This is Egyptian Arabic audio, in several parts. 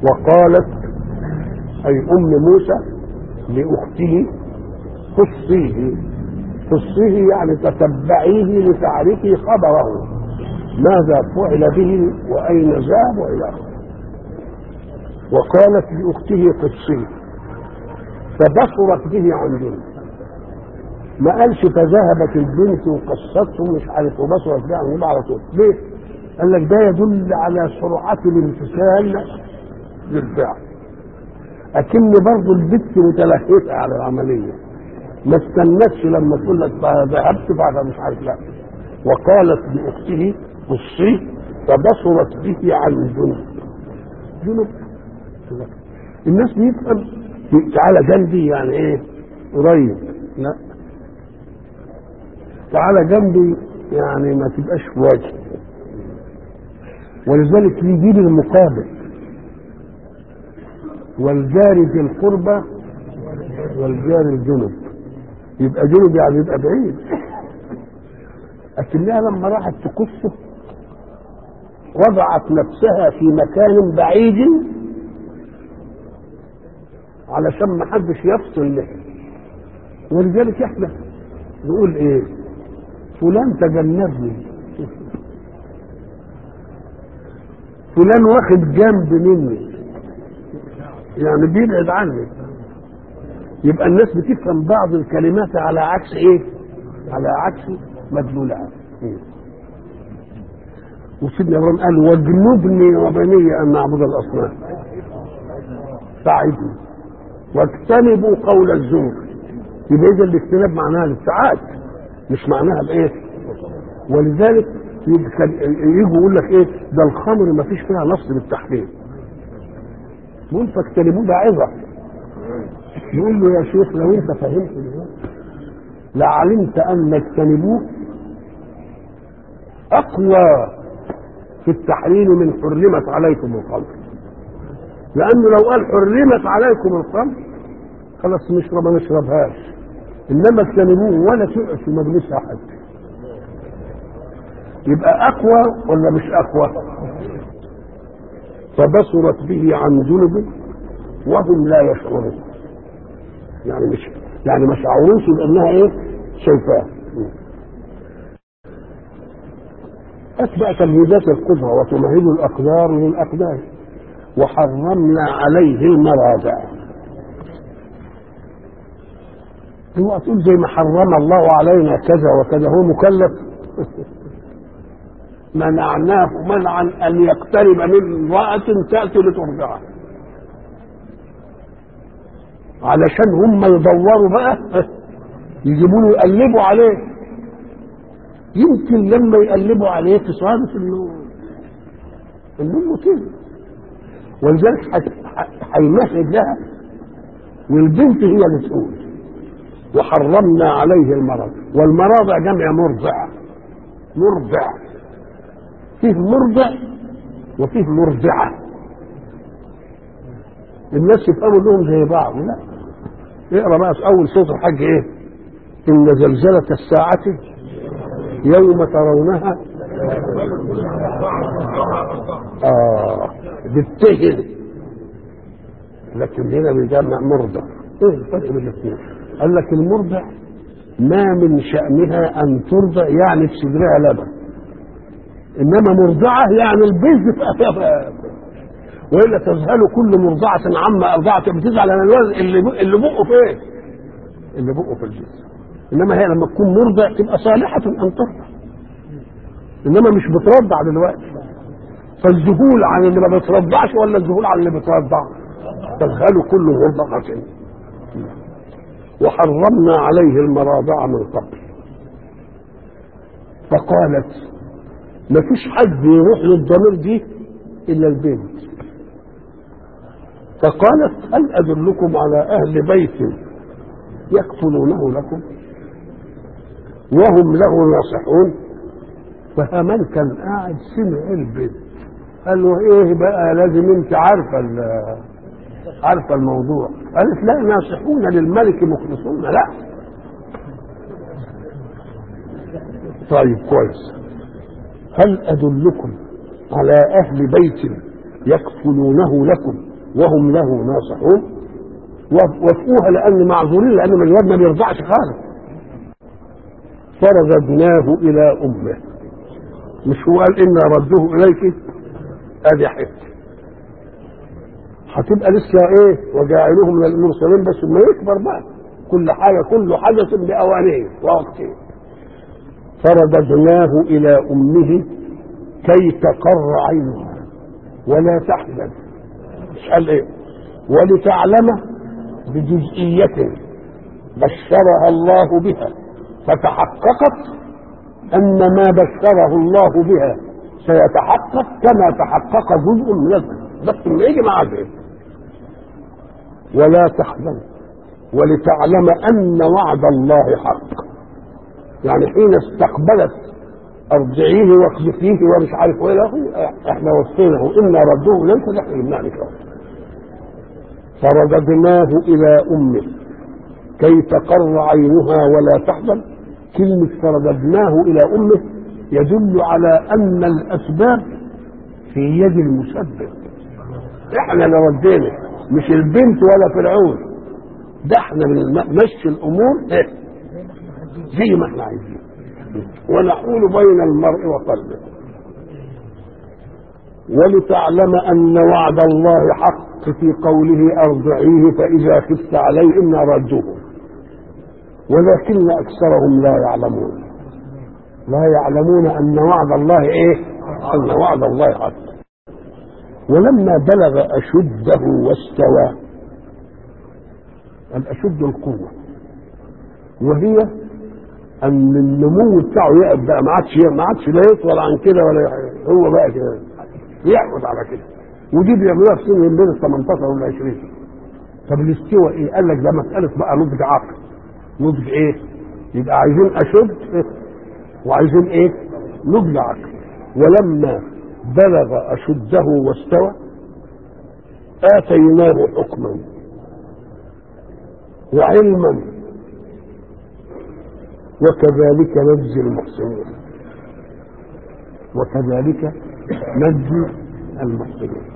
وقالت أي أم موسى لأخته قصيه قصيه يعني تتبعيه لتعرفي خبره ماذا فعل به وأين ذهب وإلى آخره وقالت لأخته قصيه فبصرت به عن جنب ما قالش فذهبت البنت وقصته مش عارف وبصرت به عن جنب على طول ليه؟ قال لك ده يدل على سرعة الامتثال للفعل أكن برضه البت متلهفة على العملية ما استنتش لما تقول لك ذهبت بعد مش عارف لا وقالت لأخته قصيه فبصرت به عن جنب جنب الناس بيفهم تعالى جنبي يعني ايه قريب لا تعالى جنبي يعني ما تبقاش في وجهي ولذلك يجيب المقابل والجار ذي القربى والجار الجنب يبقى جنب يعني يبقى بعيد لكنها لما راحت تقصه وضعت نفسها في مكان بعيد علشان ما حدش يفصل له ولذلك احنا نقول ايه فلان تجنبني فلان واخد جنب مني يعني بيبعد عني يبقى الناس بتفهم بعض الكلمات على عكس ايه على عكس مدلولها وسيدنا ابراهيم قال واجنبني وبني ان نعبد الاصنام ساعدني واجتنبوا قول الزور يبقى اذا الاجتناب معناها الابتعاد مش معناها الايه ولذلك يجوا يقول لك ايه ده الخمر ما فيش فيها نص بالتحريم يقول فاجتنبوه ده عظه يقول له يا شيخ لو انت فهمت لعلمت ان اجتنبوه اقوى في التحريم من حرمت عليكم الخمر لانه لو قال حرمت عليكم الخمر خلاص نشرب ما نشربهاش انما اجتنبوه ولا تقعد في مجلس احد يبقى اقوى ولا مش اقوى فبصرت به عن جنب وهم لا يشعرون يعني مش يعني ما شعروش بانها ايه شايفاه اتبع تمهيدات القدره وتمهد الاقدار للاقدار وحرمنا عليه المراضع هو تقول زي ما حرم الله علينا كذا وكذا هو مكلف منعناه منعا ان يقترب من امراه تاتي لترضعه علشان هم يدوروا بقى يجيبوا له يقلبوا عليه يمكن لما يقلبوا عليه تصادف انه انه كده ولذلك هيمهد لها والبنت هي اللي تقول وحرمنا عليه المرض والمراضع جمع مرضع مرضع فيه مرضع وفيه مرضعة الناس يفهموا لهم زي بعض لا اقرا بقى في اول صوت الحج ايه ان زلزلة الساعة يوم ترونها اه بالتهل لكن هنا بيجمع مرضع ايه الفرق بين الاثنين قال لك المرضع ما من شأنها أن ترضع يعني في صدرها لبن إنما مرضعة يعني البيض وإلا تذهل كل مرضعة عما أرضعت بتزعل على الولد اللي اللي بقه فين؟ اللي بقه في الجسم إنما هي لما تكون مرضع تبقى صالحة أن ترضع إنما مش بترضع دلوقتي فالذهول عن اللي ما بترضعش ولا الذهول عن اللي بترضع تذهل كل مرضعة وحرمنا عليه المراضع من قبل فقالت ما فيش حد يروح للضمير دي الا البنت فقالت هل ادلكم على اهل بيت يكفلونه لكم وهم له ناصحون فهمن كان قاعد سمع البنت قال له ايه بقى لازم انت عارفه عارفه الموضوع قالت لا ناصحون للملك مخلصون لا طيب كويس هل ادلكم على اهل بيت يكفلونه لكم وهم له ناصحون وافقوها لان معذورين لان الواد ما بيرضعش خالص فرددناه الى امه مش هو قال انا رده اليك ادي حته هتبقى لسه ايه وجاعلوه من المرسلين بس ما يكبر بقى كل حاجه كل حدث باوانه ووقته فرددناه الى امه كي تقر عينها ولا تحزن مش قال ايه ولتعلم بجزئية بشرها الله بها فتحققت أن ما بشره الله بها سيتحقق كما تحقق جزء من الذنب بس ما يجي مع ذلك ولا تحزن ولتعلم أن وعد الله حق يعني حين استقبلت ارجعيه واقذفيه ومش عارف ايه له احنا وصيناه انا ردوه ليس نحن بنعمل فرددناه الى امه كي تقر عينها ولا تحزن كلمة فرددناه إلى أمه يدل على أن الأسباب في يد المسبب احنا اللي ردينا مش البنت ولا فرعون ده احنا بنمشي الامور ايه زي ما احنا عايزين ونحول بين المرء وقلبه ولتعلم ان وعد الله حق في قوله ارضعيه فاذا خفت عليه انا ردوه ولكن اكثرهم لا يعلمون لا يعلمون ان وعد الله ايه ان وعد الله حق ولما بلغ اشده واستوى الاشد القوه وهي ان النمو بتاعه يقف بقى ما عادش ما عادش لا يطول عن كده ولا هو بقى كده يقعد على كده ودي بيعملوها في سن بين ال 18 وال 20 طب الاستواء ايه؟ قال لك ده مساله بقى نضج عقل نضج ايه؟ يبقى عايزين اشد إيه؟ وعايزين ايه؟ نضج عقل ولما بلغ اشده واستوى اتيناه حكما وعلما وكذلك نجزي المحسنين وكذلك نجزي المحسنين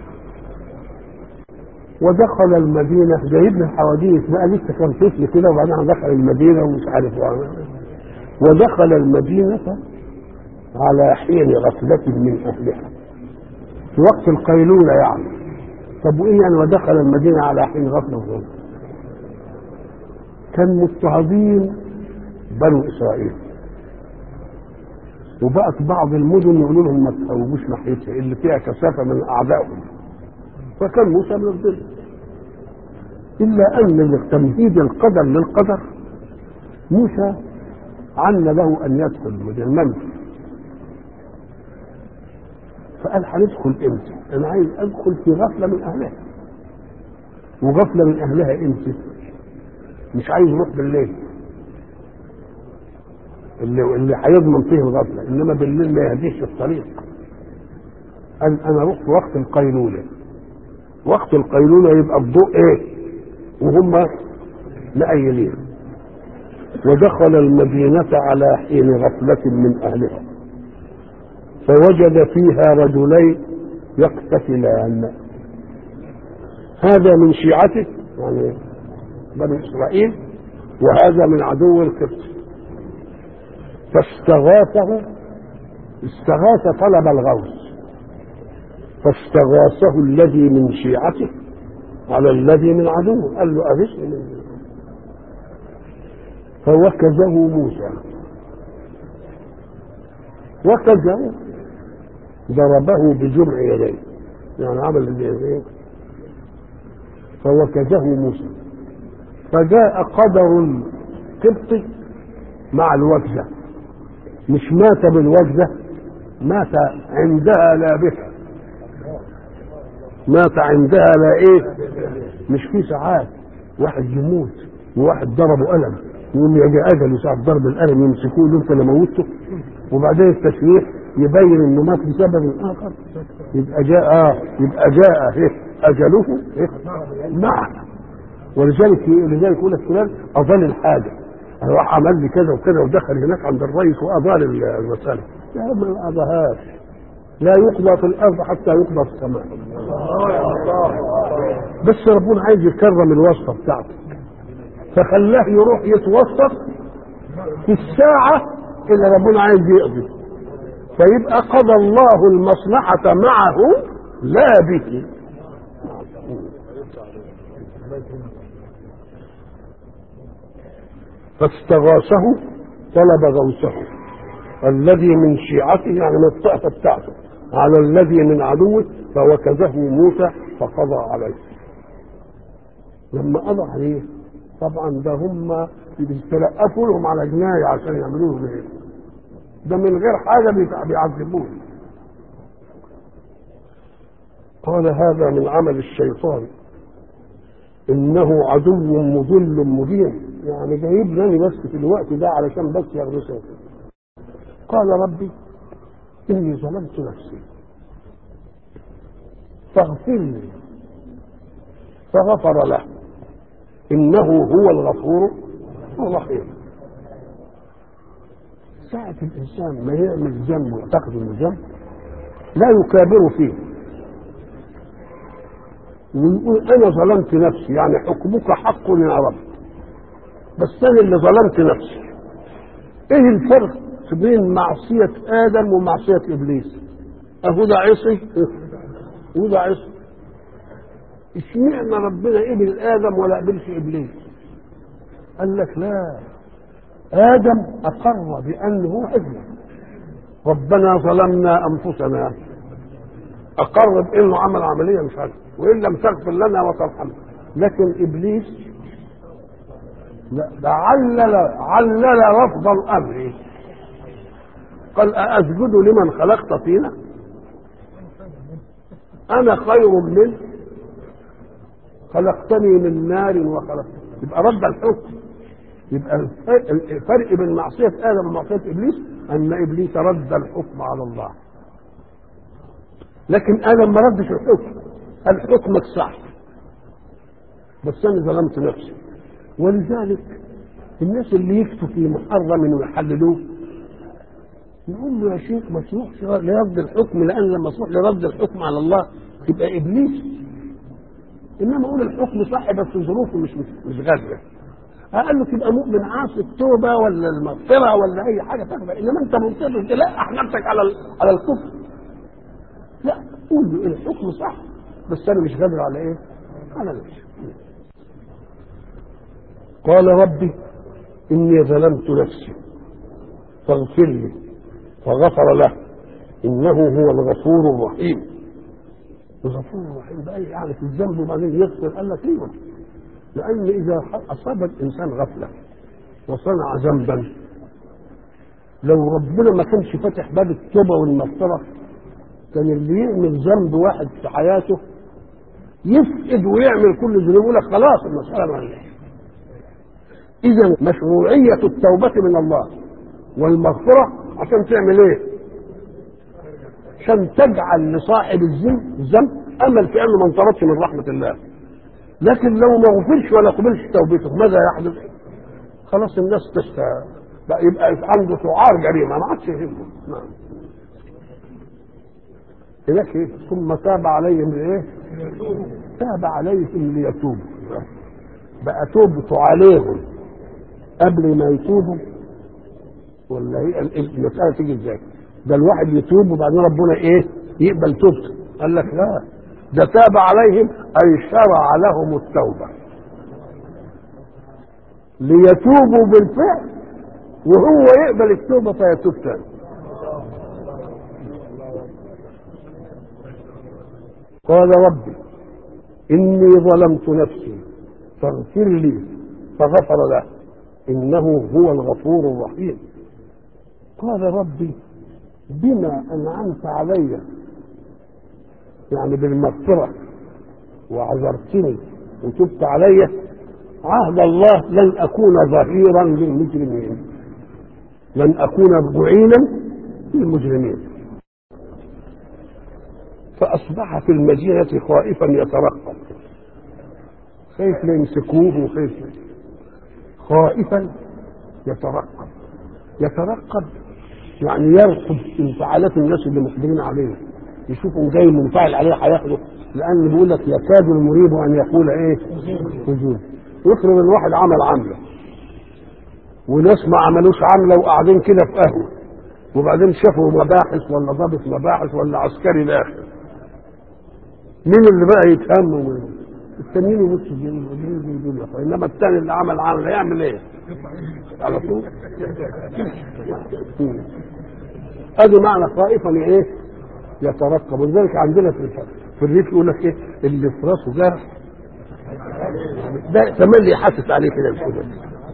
ودخل المدينة جايب لي الحواديت بقى لسه كان طفل كده وبعدين دخل المدينة ومش عارف وعمل. ودخل المدينة على حين غفلة من أهلها في وقت القيلولة يعني طب وإيه يعني ودخل المدينة على حين غفلة وغفلة كان مضطهدين بنو إسرائيل وبقت بعض المدن يقولوا لهم ما تقوموش ناحيتها اللي فيها كثافة من أعدائهم فكان موسى من الظل إلا أن تمهيد القدر للقدر موسى عن له أن يدخل المدينة فقال هندخل امتى؟ انا عايز ادخل في غفله من اهلها وغفله من اهلها امتى؟ مش عايز يروح بالليل اللي اللي هيضمن فيه الغفله انما بالليل ما يهديش الطريق قال انا اروح في وقت القيلوله وقت القيلوله يبقى الضوء ايه؟ وهم مأيلين ودخل المدينة على حين غفلة من أهلها فوجد فيها رجلين يقتتلان هذا من شيعته يعني بني اسرائيل وهذا من عدو القبط فاستغاثه استغاث طلب الغوث فاستغاثه الذي من شيعته على الذي من عدوه قال له أغثني فوكزه موسى وكزه ضربه بجمع يديه يعني عمل اليدين فوكزه موسى فجاء قدر القبط مع الوكزة مش مات بالوكزة مات عندها لا بها مات عندها لا ايه مش في ساعات واحد يموت وواحد ضربه ألم يقوم يجي أجل ساعة ضرب الألم يمسكوه يقول أنت اللي موته وبعدين التشريح يبين انه مات بسبب اخر يبقى جاء آه يبقى جاء إيه اجله إيه معه ولذلك لذلك يقول لك فلان اضل الحاجه راح عمل لي كذا وكذا ودخل هناك عند الرئيس واضال المساله لا ما اضاهاش لا يقضى في الارض حتى يقضى في السماء بس ربنا عايز يكرم الوصفه بتاعته فخلاه يروح يتوسط في الساعه اللي ربنا عايز يقضي فيبقى قضى الله المصلحه معه لا به فاستغاثه طلب غوثه الذي من شيعته يعني من الطائفه بتاعته على الذي من عدوه فوكزه موسى فقضى عليه لما قضى عليه طبعا ده هم بيتلقفوا لهم على جنايه عشان يعملوا له ايه ده من غير حاجه بيتع- بيعذبوه قال هذا من عمل الشيطان انه عدو مضل مبين يعني جايب لي بس في الوقت ده علشان بس يغرسه قال ربي اني ظلمت نفسي فاغفر لي فغفر له انه هو الغفور الرحيم ساعة الإنسان ما يعمل ذنب ويعتقد إنه ذنب لا يكابر فيه ويقول أنا ظلمت نفسي يعني حكمك حق يا رب بس أنا اللي ظلمت نفسي إيه الفرق بين معصية آدم ومعصية إبليس أهو ده عصي وده عصي اشمعنى ربنا قبل آدم ولا قبلش إبليس قال لك لا آدم أقر بأنه أذنب ربنا ظلمنا أنفسنا أقر بأنه عمل عملية مش عارف وإن لم تغفر لنا وترحمنا لكن إبليس لا ده علل علل رفض الأمر قال أأسجد لمن خلقت فينا أنا خير منه خلقتني من نار وخلقت يبقى رد الحكم يبقى الفرق بين معصية آدم ومعصية إبليس أن إبليس رد الحكم على الله لكن آدم ما ردش الحكم قال حكمك صح بس أنا ظلمت نفسي ولذلك الناس اللي يفتوا في محرم ويحللوه نقول له يا شيخ ما تروحش لرد الحكم لأن لما تروح لرد الحكم على الله تبقى إبليس إنما أقول الحكم صح بس ظروفه مش مش غالية قال له تبقى مؤمن عاصي التوبه ولا المغفره ولا اي حاجه تقبل انما انت مصر تلقح نفسك على على الكفر لا قول له الحكم صح بس انا مش قادر على ايه؟ على نفسي قال ربي اني ظلمت نفسي فاغفر لي فغفر له انه هو الغفور الرحيم الغفور الرحيم بقى يعني في الذنب وبعدين يغفر قال لك ايوه لأن إذا أصاب الإنسان غفلة وصنع ذنبا لو ربنا ما كانش فاتح باب التوبة والمغفرة كان اللي يعمل ذنب واحد في حياته يفقد ويعمل كل ذنوب يقول لك خلاص المسألة معلش إذا مشروعية التوبة من الله والمغفرة عشان تعمل إيه؟ عشان تجعل لصاحب الذنب الذنب أمل في أنه ما انطردش من رحمة الله لكن لو ما غفرش ولا قبلش توبته ماذا يحدث؟ خلاص الناس تشتى بقى يبقى عنده سعار جريمه ما عادش يهمه نعم هناك ايه؟ ثم تاب عليهم لايه؟ تاب عليهم ليتوبوا بقى توبته عليهم قبل ما يتوبوا ولا هي المسألة تيجي ازاي؟ ده الواحد يتوب وبعدين ربنا ايه؟ يقبل توبته قال لك لا ده تاب عليهم أي شرع لهم التوبة ليتوبوا بالفعل وهو يقبل التوبة فيتوب تاني قال ربي إني ظلمت نفسي فاغفر لي فغفر له إنه هو الغفور الرحيم قال ربي بما أنعمت علي يعني بالمغفرة وعذرتني وتبت علي عهد الله لن أكون ظهيرا للمجرمين لن أكون معينا للمجرمين فأصبح في المدينة خائفا يترقب خايف لا يمسكوه وخايف خائفا يترقب يترقب يعني يرقب انفعالات الناس اللي مقبلين عليه يشوفوا جاي منفعل عليه هياخده لان بيقول لك يكاد المريب ان يقول ايه وجود يفرض ان واحد عمل عمله وناس ما عملوش عمله وقاعدين كده في قهوه وبعدين شافوا مباحث ولا ضابط مباحث ولا عسكري داخل مين اللي بقى يتهم التانيين يبصوا يقولوا انما الثاني اللي عمل عمل هيعمل ايه؟ على طول ادي معنى خائفا ايه؟ يترقب ولذلك عندنا في في الريف يقول لك ايه؟ اللي في راسه جرح ده تملي يحسس عليه كده كده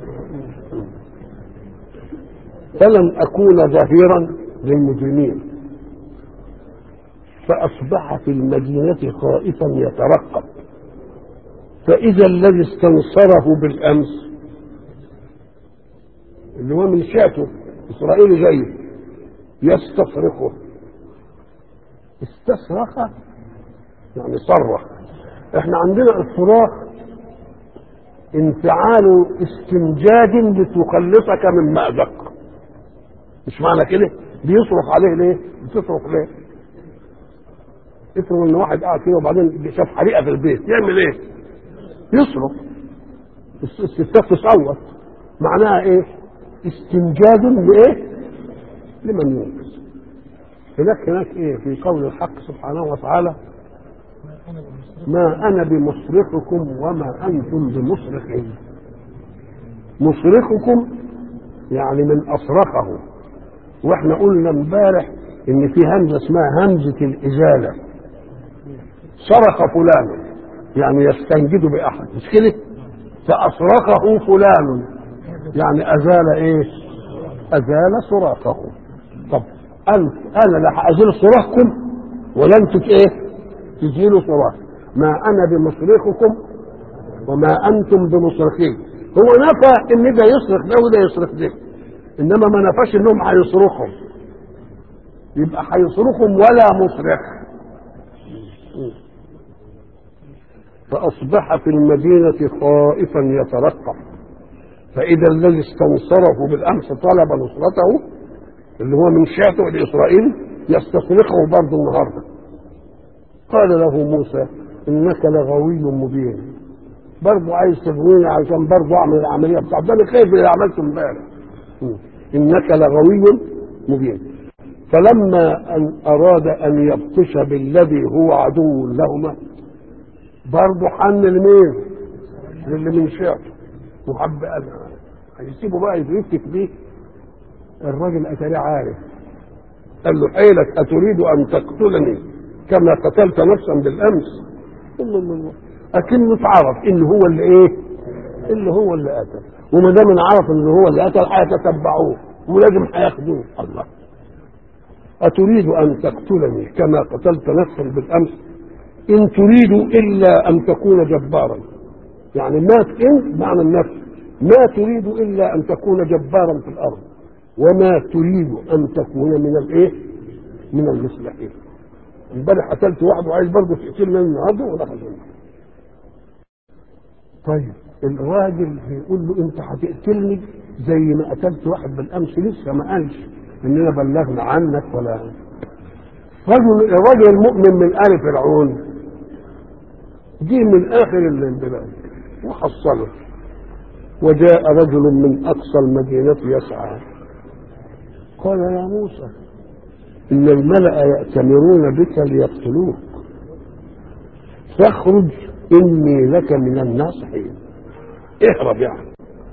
فلن اكون ظهيرا للمجرمين فاصبح في المدينه خائفا يترقب فاذا الذي استنصره بالامس اللي هو من شاته اسرائيل جاي يستصرخه استصرخ يعني صرخ احنا عندنا الصراخ انفعال استنجاد لتخلصك من مأزق مش معنى كده بيصرخ عليه ليه بتصرخ ليه افرض ان واحد قاعد كده وبعدين شاف حريقه في البيت يعمل ايه يصرخ الستات تصوت معناها ايه استنجاد لايه لمن ينقذ هناك هناك ايه في قول الحق سبحانه وتعالى ما انا بمصرخكم وما انتم بمصرخي مصرخكم يعني من اصرخه واحنا قلنا امبارح ان في همزه اسمها همزه الازاله صرخ فلان يعني يستنجد باحد مش كده فاصرخه فلان يعني ازال ايه ازال صراخه طب انت انا لا ازيل صراخكم ولا انتوا ايه تزيلوا صراخ ما انا بمصرخكم وما انتم بمصرخين هو نفى ان ده يصرخ ده وده يصرخ ده انما ما نفاش انهم هيصرخهم يبقى هيصرخهم ولا مصرخ فاصبح في المدينه خائفا يترقب فاذا الذي استنصره بالامس طلب نصرته اللي هو من شاته لاسرائيل يستصرخه برضه النهارده قال له موسى انك لغوي مبين برضه عايز تغويني عشان برضه اعمل العمليه بتاعتي ده انا خايف اللي عملته امبارح انك لغوي مبين فلما ان اراد ان يبطش بالذي هو عدو لهما برضه حن لمين؟ للي من شاته وحب هيسيبه بقى يتركك بيه الراجل اتاريه عارف قال له حيلك اتريد ان تقتلني كما قتلت نفسا بالامس الله الله الله اكنه اتعرف ان هو اللي ايه اللي هو اللي قتل وما دام عرف ان هو اللي قتل هيتتبعوه ولازم هياخدوه الله اتريد ان تقتلني كما قتلت نفسا بالامس ان تريد الا ان تكون جبارا يعني ما ان معنى النفس ما تريد الا ان تكون جبارا في الارض وما تريد ان تكون من الايه من المصلحين امبارح قتلت واحد وعايز برضه تقتلني النهارده ولا حاجه طيب الراجل بيقول له انت هتقتلني زي ما قتلت واحد بالامس لسه ما قالش اننا بلغنا عنك ولا رجل الراجل المؤمن من ال فرعون جه من اخر البلاد وحصله وجاء رجل من اقصى المدينه يسعى قال يا موسى ان الملا ياتمرون بك ليقتلوك فاخرج اني لك من الناصحين اهرب يعني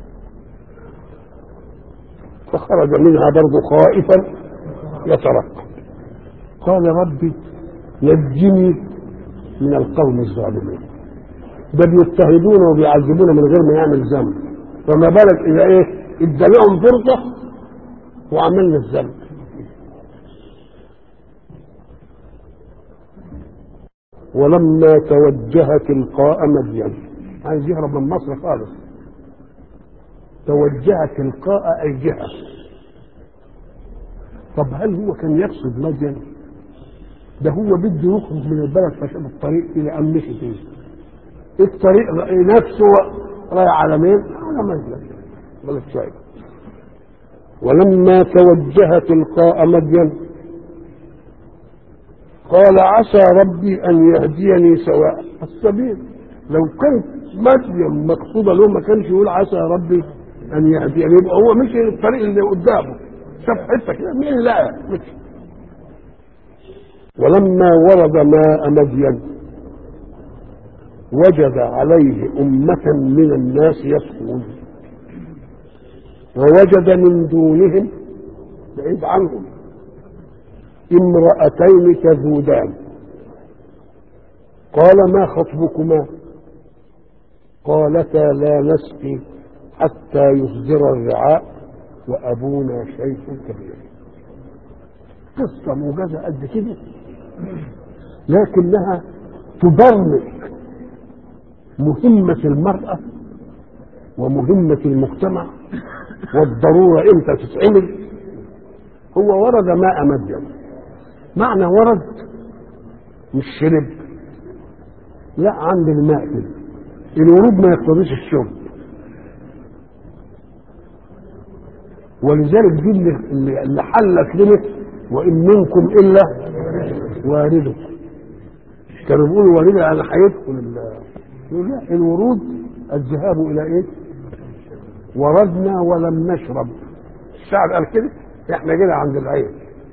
فخرج منها برضه خائفا يترقب قال ربي نجني من القوم الظالمين ده بيضطهدونه وبيعذبونه من غير ما يعمل ذنب فما بالك اذا ايه ادى لهم فرصه وعملنا الذنب ولما توجه تلقاء مدين عايز يهرب من مصر خالص توجه تلقاء الجهة طب هل هو كان يقصد مدين ده هو بده يخرج من البلد فشاف الطريق الى امشي فيه الطريق نفسه رايح على مين؟ على مدين بلد شعيب ولما توجه تلقاء مدين قال عسى ربي ان يهديني سواء السبيل لو كانت مدين مقصوده له ما كانش يقول عسى ربي ان يهديني يبقى هو مشي الطريق اللي قدامه شاف حته كده مين لا مشي ولما ورد ماء مدين وجد عليه أمة من الناس يسقون ووجد من دونهم بعيد عنهم امرأتين تذودان قال ما خطبكما قالتا لا نسقي حتى يصدر الرعاء وأبونا شيخ كبير قصة موجزة قد كده لكنها تبرمج مهمة المرأة ومهمة المجتمع والضرورة امتى تتعمل هو ورد ماء مدين معنى ورد مش شرب لا عند الماء كده الورود ما يقتضيش الشرب ولذلك دي اللي اللي حلت لنا وان منكم الا وارده كانوا بيقولوا وارده انا هيدخل ال- يقول لا الورود الذهاب الى ايه؟ وردنا ولم نشرب الشعب قال كده احنا كده عند العين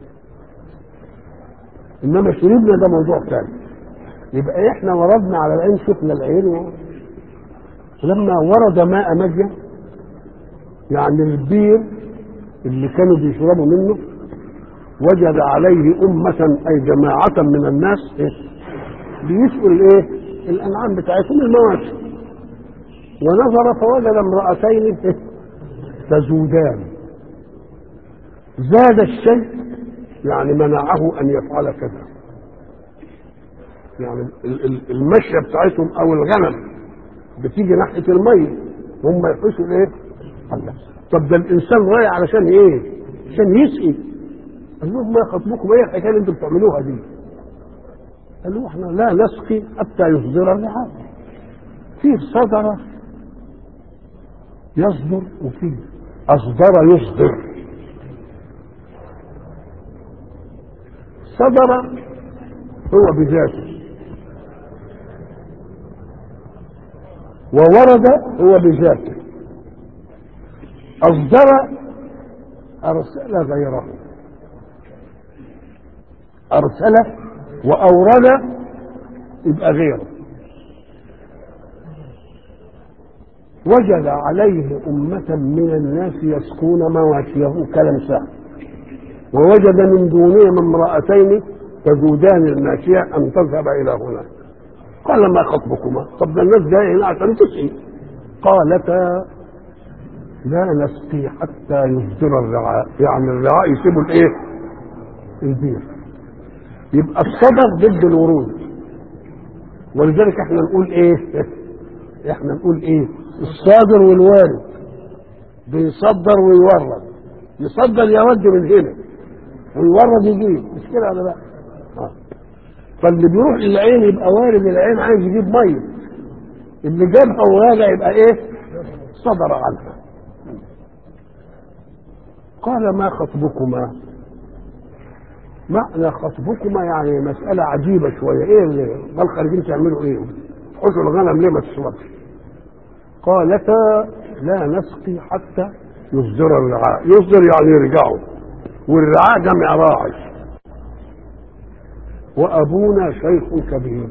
انما شربنا ده موضوع ثاني يبقى احنا وردنا على العين شفنا العين و... لما ورد ماء مجيا يعني البير اللي كانوا بيشربوا منه وجد عليه أمة أي جماعة من الناس إيه؟ بيسقوا الإيه؟ الأنعام بتاعتهم المواشي ونظر فوجد امرأتين إيه؟ تزودان زاد الشيء يعني منعه أن يفعل كذا يعني ال- ال- المشية بتاعتهم أو الغنم بتيجي ناحية المية هم يحسوا إيه؟ الله طب ده الإنسان رايح علشان إيه؟ عشان يسقي قال لهم ما خطبكم ايه الحكايه اللي انتم بتعملوها دي؟ قالوا احنا لا نسقي حتى يصدر الرعاء. فيه صدر يصدر وفيه اصدر يصدر. صدر هو بذاته وورد هو بذاته أصدر أرسل غيره أرسل وأورد يبقى غيره وجد عليه أمة من الناس يسقون مواشيه كلام سهل ووجد من دونهم امرأتين تذودان الماشية أن تذهب إلى هنا قال ما خطبكما طب ده الناس جاية هنا عشان تسقي قالتا لا نسقي حتى يصدر الرعاء يعني الرعاء يسيبوا الايه البير يبقى الصدر ضد الورود ولذلك احنا نقول ايه احنا نقول ايه الصادر والوارد بيصدر ويورد يصدر يرد من هنا ويورد يجيب مش كده ولا لا آه. فاللي بيروح للعين يبقى وارد العين عايز يجيب ميه اللي جابها وراجع يبقى ايه صدر عنها قال ما خطبكما معنى خطبكما يعني مسألة عجيبة شوية ايه اللي ما خارجين تعملوا ايه حشوا الغنم ليه ما تشربش قالتا لا نسقي حتى يصدر الرعاء يصدر يعني يرجعوا والرعاء جمع راعي وأبونا شيخ كبير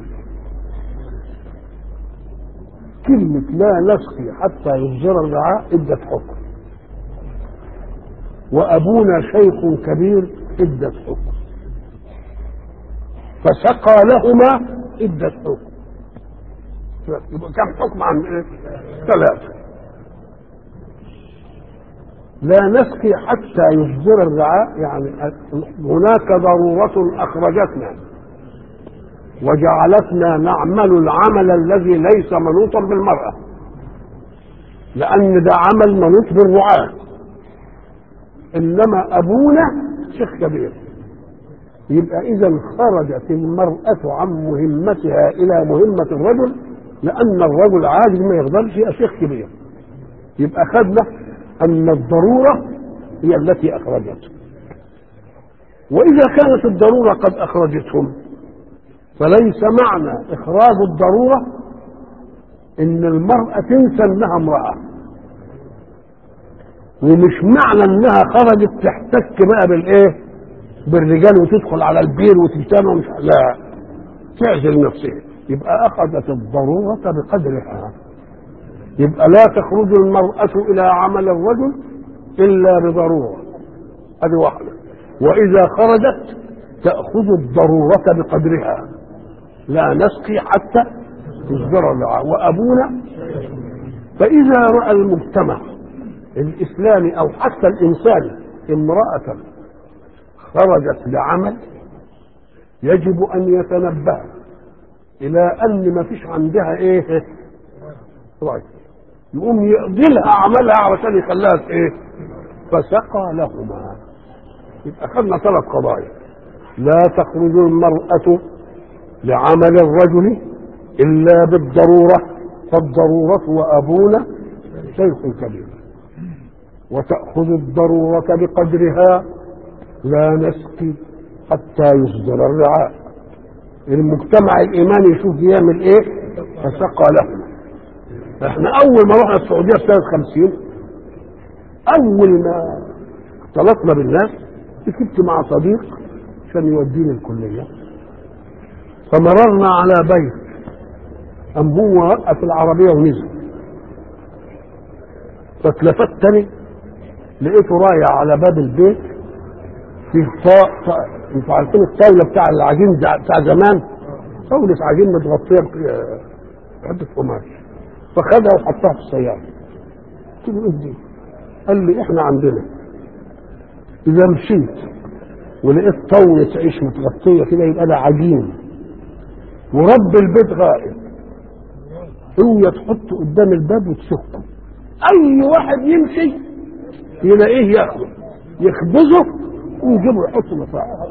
كلمة لا نسقي حتى يصدر الرعاء ادت حكم وأبونا شيخ كبير ادت حكم فسقى لهما ادت حكم يبقى كم حكم عن ايه؟ ثلاثة لا نسقي حتى يصدر الرعاء يعني هناك ضرورة أخرجتنا وجعلتنا نعمل العمل الذي ليس منوطا بالمرأة لأن ده عمل منوط بالرعاة إنما أبونا شيخ كبير يبقى إذا خرجت المرأة عن مهمتها إلى مهمة الرجل لأن الرجل عاجز ما يقدرش يبقى شيخ كبير يبقى خدنا أن الضرورة هي التي أخرجته وإذا كانت الضرورة قد أخرجتهم فليس معنى إخراج الضرورة إن المرأة تنسى إنها امرأة ومش معنى إنها خرجت تحتك بقى بالإيه؟ بالرجال وتدخل على البير وتجتمع ومش لا تعزل نفسها يبقى أخذت الضرورة بقدرها يبقى لا تخرج المرأة إلى عمل الرجل إلا بضرورة هذه واحدة وإذا خرجت تأخذ الضرورة بقدرها لا نسقي حتى تصدر الرعاء وأبونا فإذا رأى المجتمع الإسلامي أو حتى الإنساني امرأة خرجت لعمل يجب أن يتنبه إلى أن ما فيش عندها إيه رأي يقوم يقضي لها عملها علشان يخليها إيه فسقى لهما يبقى خدنا ثلاث قضايا لا تخرج المرأة لعمل الرجل إلا بالضرورة فالضرورة وأبونا شيخ كبير وتأخذ الضرورة بقدرها لا نسقي حتى يصدر الرعاء المجتمع الإيماني يشوف يعمل إيه فسقى له احنا أول ما رحنا السعودية في سنة 50 أول ما اختلطنا بالناس ركبت مع صديق عشان يوديني الكلية فمررنا على بيت أم هو وقف العربية ونزل فاتلفت تاني لقيته رايح على باب البيت في طاء انتوا عارفين الطاولة بتاع العجين بتاع زمان طاولة عجين متغطية بعدة قماش فخدها وحطها في السيارة قلت له ايه دي؟ قال لي احنا عندنا اذا مشيت ولقيت طاولة عيش متغطية كده يبقى ده عجين ورب البيت غائب هي تحطه قدام الباب وتسكه اي واحد يمشي يلاقيه ياخده يخبزه ويجيبه يحطه مصاعب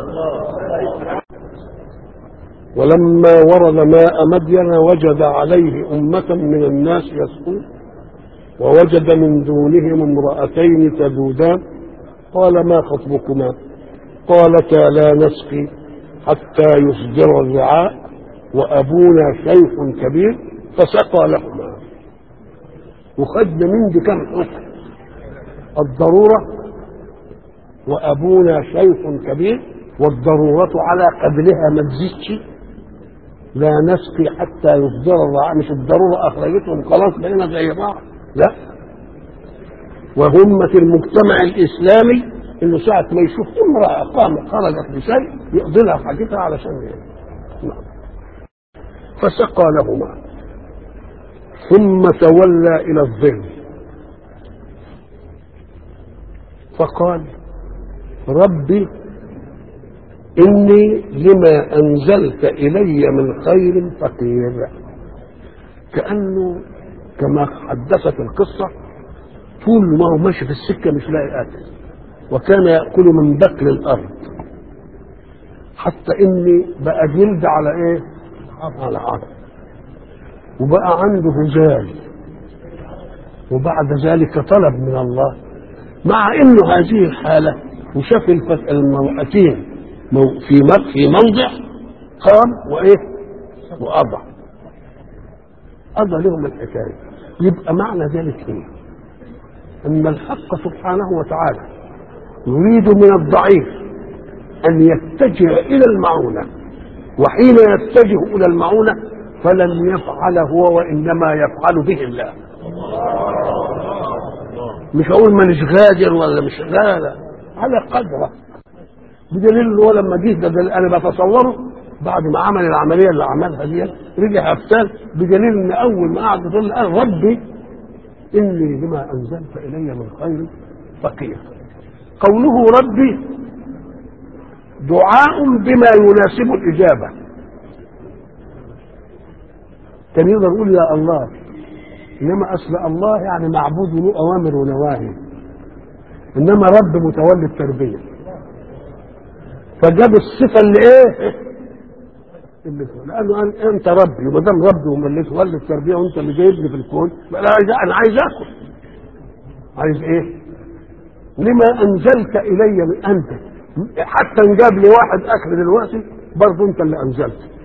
ولما ورد ماء مدين وجد عليه أمة من الناس يسقون ووجد من دونهم امرأتين تذودان قال ما خطبكما قالتا لا نسقي حتى يصدر الرعاء وأبونا شيخ كبير فسقى لهما وخدنا من دي كم حكم الضرورة وأبونا شيخ كبير والضرورة على قدرها ما تزيدش لا نسقي حتى يصدر الرعاء مش الضرورة أخرجتهم خلاص بقينا زي بعض لا وهمة المجتمع الإسلامي إنه ساعة ما يشوف امرأة قامت خرجت بشيء يقضي لها حاجتها علشان نعم فسقى لهما ثم تولى إلى الظل فقال ربي إني لما أنزلت إلي من خير فقير كأنه كما حدثت القصة طول ما هو ماشي في السكة مش لاقي أكل وكان يأكل من بكر الأرض حتى إني بقى جلد على إيه؟ على عظم وبقى عنده هزال وبعد ذلك طلب من الله مع انه هذه الحاله وشاف المرأتين في في موضع قام وايه وأضع أضع لهم الحكاية يبقى معنى ذلك ايه أن الحق سبحانه وتعالى يريد من الضعيف أن يتجه إلى المعونة وحين يتجه إلى المعونة فلن يفعل هو وإنما يفعل به الله مش هقول مانيش غادر ولا مش لا لا على قدره بدليل ان هو لما جه ده, ده انا بتصوره بعد ما عمل العمليه اللي عملها دي رجع افتان بدليل ان اول ما قعد يقول قال ربي اني بما انزلت الي من خير فقير قوله ربي دعاء بما يناسب الاجابه كان يقدر يقول يا الله انما اصل الله يعني معبود له اوامر ونواهي انما رب متولي التربيه فجاب الصفه اللي ايه اللي لانه قال انت ربي وما دام ربي وما اللي تولي التربيه وانت اللي جايبني في الكون لا عايز انا عايز اكل عايز ايه لما انزلت الي من انت حتى ان جاب لي واحد اكل دلوقتي برضه انت اللي انزلت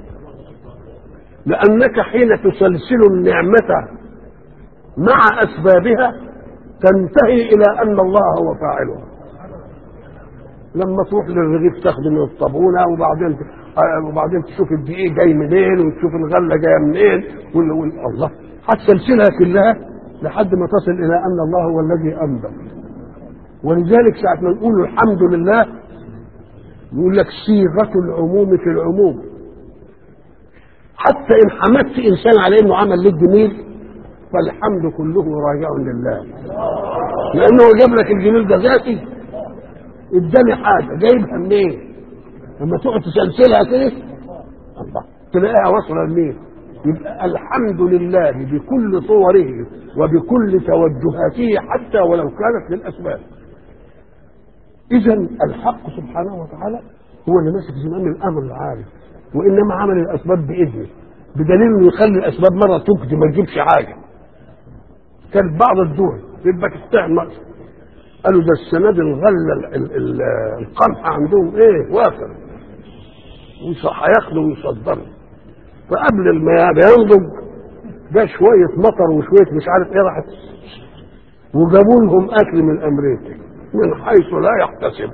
لأنك حين تسلسل النعمة مع أسبابها تنتهي إلى أن الله هو فاعلها لما تروح للرغيف تاخد من الطابونة وبعدين وبعدين تشوف الدقيق جاي منين وتشوف الغلة جاية منين وال... وال... الله هتسلسلها كلها لحد ما تصل إلى أن الله هو الذي أنبت ولذلك ساعة ما نقول الحمد لله يقول لك صيغة العموم في العموم حتى إن حمدت إنسان على إنه عمل لك جميل فالحمد كله راجع لله لأنه جاب لك الجميل ده ذاتي اداني حاجة جايبها منين؟ لما تقعد تسلسلها كده الله تلاقيها واصلة لمين؟ يبقى الحمد لله بكل صوره وبكل توجهاته حتى ولو كانت للأسباب إذا الحق سبحانه وتعالى هو اللي ماسك زمام الأمر العالي وإنما عمل الأسباب بإذنه بدليل إنه يخلي الأسباب مرة تكذب ما تجيبش حاجة كانت بعض الدول يبقى تستعمل مصر قالوا ده السنة دي الغلة ال- ال- ال- القمح عندهم إيه وافر هياخدوا ويصدروا فقبل ما ينضج جه شوية مطر وشوية مش عارف إيه راحت وجابوا لهم أكل من أمريكا من حيث لا يحتسب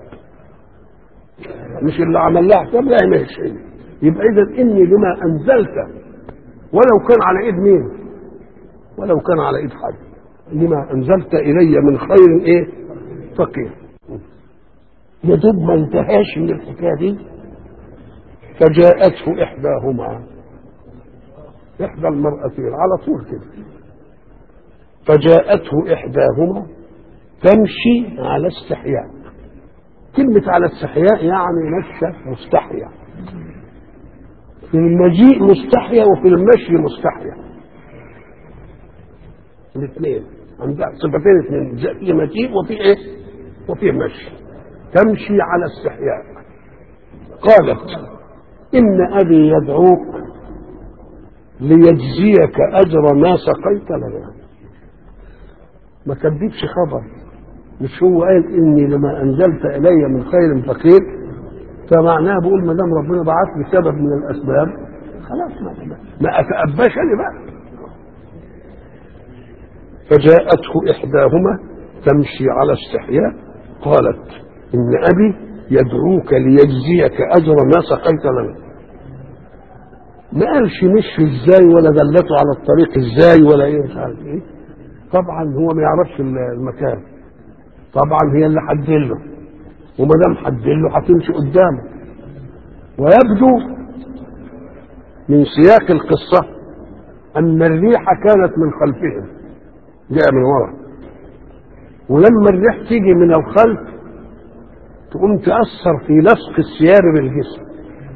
مش اللي عمل لها حساب لا ما شيء يبقى اذا اني لما انزلت ولو كان على ايد مين ولو كان على ايد حد لما انزلت الي من خير ايه فقير يا دوب ما انتهاش من الحكايه دي فجاءته احداهما احدى المرأتين على طول كده فجاءته احداهما تمشي على استحياء كلمة على استحياء يعني مشى مستحيا في المجيء مستحيا وفي المشي مستحيا الاثنين عندها صفتين اثنين في مجيء وفي ايه وفي مشي تمشي على استحياء قالت ان ابي يدعوك ليجزيك اجر ما سقيت لنا ما كذبش خبر مش هو قال اني لما انزلت الي من خير فقير فمعناه بقول ما دام ربنا بعث لي سبب من الاسباب خلاص ما ما اتأباش انا بقى فجاءته احداهما تمشي على استحياء قالت ان ابي يدعوك ليجزيك اجر ما سقيت لنا ما قالش مشي ازاي ولا دلته على الطريق ازاي ولا ايه مش عارف ايه طبعا هو ما يعرفش المكان طبعا هي اللي حدله وما دام حدله هتمشي قدامه ويبدو من سياق القصة أن الريح كانت من خلفهم جاء من ورا ولما الريح تيجي من الخلف تقوم تأثر في لصق السيار بالجسم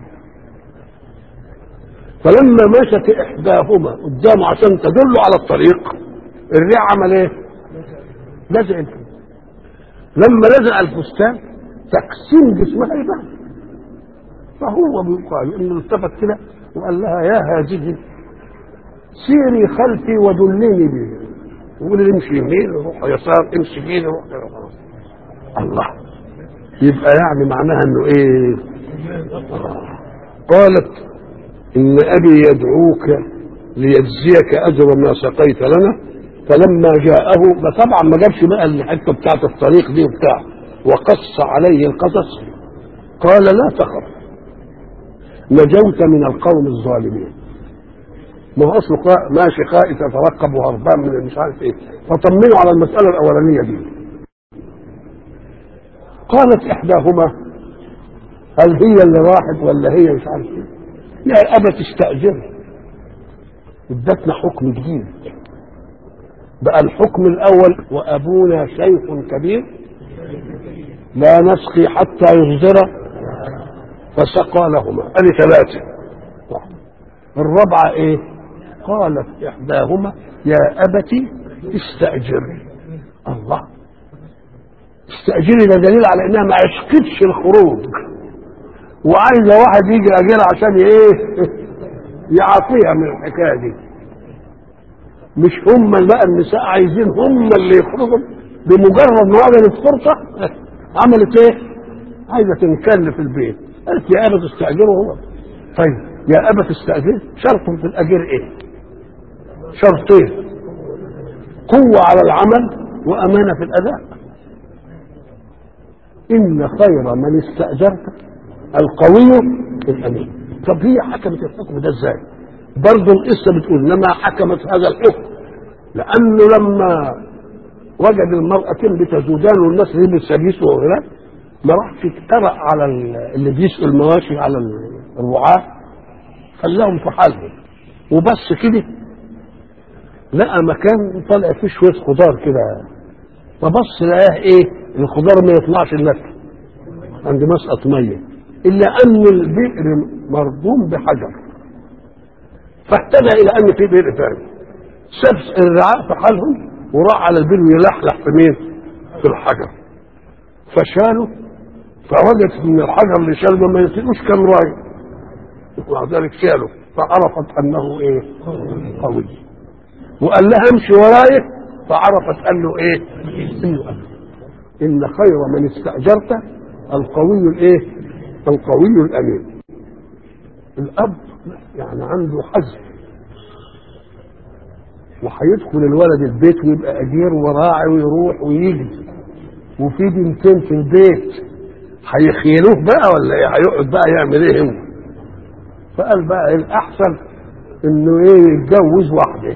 فلما مشت إحداهما قدامه عشان تدل على الطريق الريح عمل إيه؟ لزق الفستان لما لزق الفستان تقسيم جسمها يبان فهو بيقال انه التفت كده وقال لها يا هذه سيري خلفي ودلني به يقول لي امشي يمين روح يسار امشي يمين روح يسار الله يبقى يعني معناها انه ايه آه. قالت ان ابي يدعوك ليجزيك اجر ما سقيت لنا فلما جاءه طبعا ما جابش بقى الحته بتاعت الطريق دي وبتاع وقص عليه القصص قال لا تخف نجوت من القوم الظالمين ما هو اصله ماشي خائف يترقب وهربان من مش عارف ايه فطمنوا على المساله الاولانيه دي قالت احداهما هل هي اللي راحت ولا هي مش عارف ايه يا ابا تستاجر ادتنا حكم جديد بقى الحكم الاول وابونا شيخ كبير لا نسقي حتى يصدر فسقى لهما ادي ثلاثه الرابعه ايه قالت احداهما يا ابت استاجر الله استاجري ده دليل على انها ما عشقتش الخروج وعايزه واحد يجي اجرها عشان ايه يعطيها من الحكايه دي مش هم بقى النساء عايزين هم اللي يخرجوا بمجرد ما عملت فرصه عملت ايه؟ عايزه تنكل في البيت قالت يا ابد استاجره هو طيب يا ابا تستاجر شرط في الاجير ايه شرطين قوه على العمل وامانه في الاداء ان خير من استاجرت القوي الامين طب هي حكمت الحكم ده ازاي برضه القصه بتقول انما حكمت هذا الحكم لانه لما وجد المرأتين بتزودان والناس دي بتسابيس وغيرها ما راحش اجترأ على اللي بيسقوا المواشي على الرعاة خلاهم في حالهم وبس كده لقى مكان طلع فيه شويه خضار كده فبص لقاه ايه الخضار ما يطلعش الا عند مسقط ميه الا ان البئر مرضوم بحجر فاهتدى الى ان في بئر ثاني ساب الرعاء في حالهم وراح على البئر ويلحلح في مين؟ في الحجر فشالوا فوجد من الحجر اللي شاله ما يطيقوش كان راي ومع ذلك شاله فعرفت انه ايه؟ قوي وقال لها امشي ورايك فعرفت قال له ايه؟ انه قال ان خير من استاجرت القوي الايه؟ القوي الامين الاب يعني عنده حزم وهيدخل الولد البيت ويبقى اجير وراعي ويروح ويجي وفي بنتين في البيت هيخيلوه بقى ولا ايه هيقعد بقى يعمل ايه هو فقال بقى الاحسن انه ايه يتجوز واحده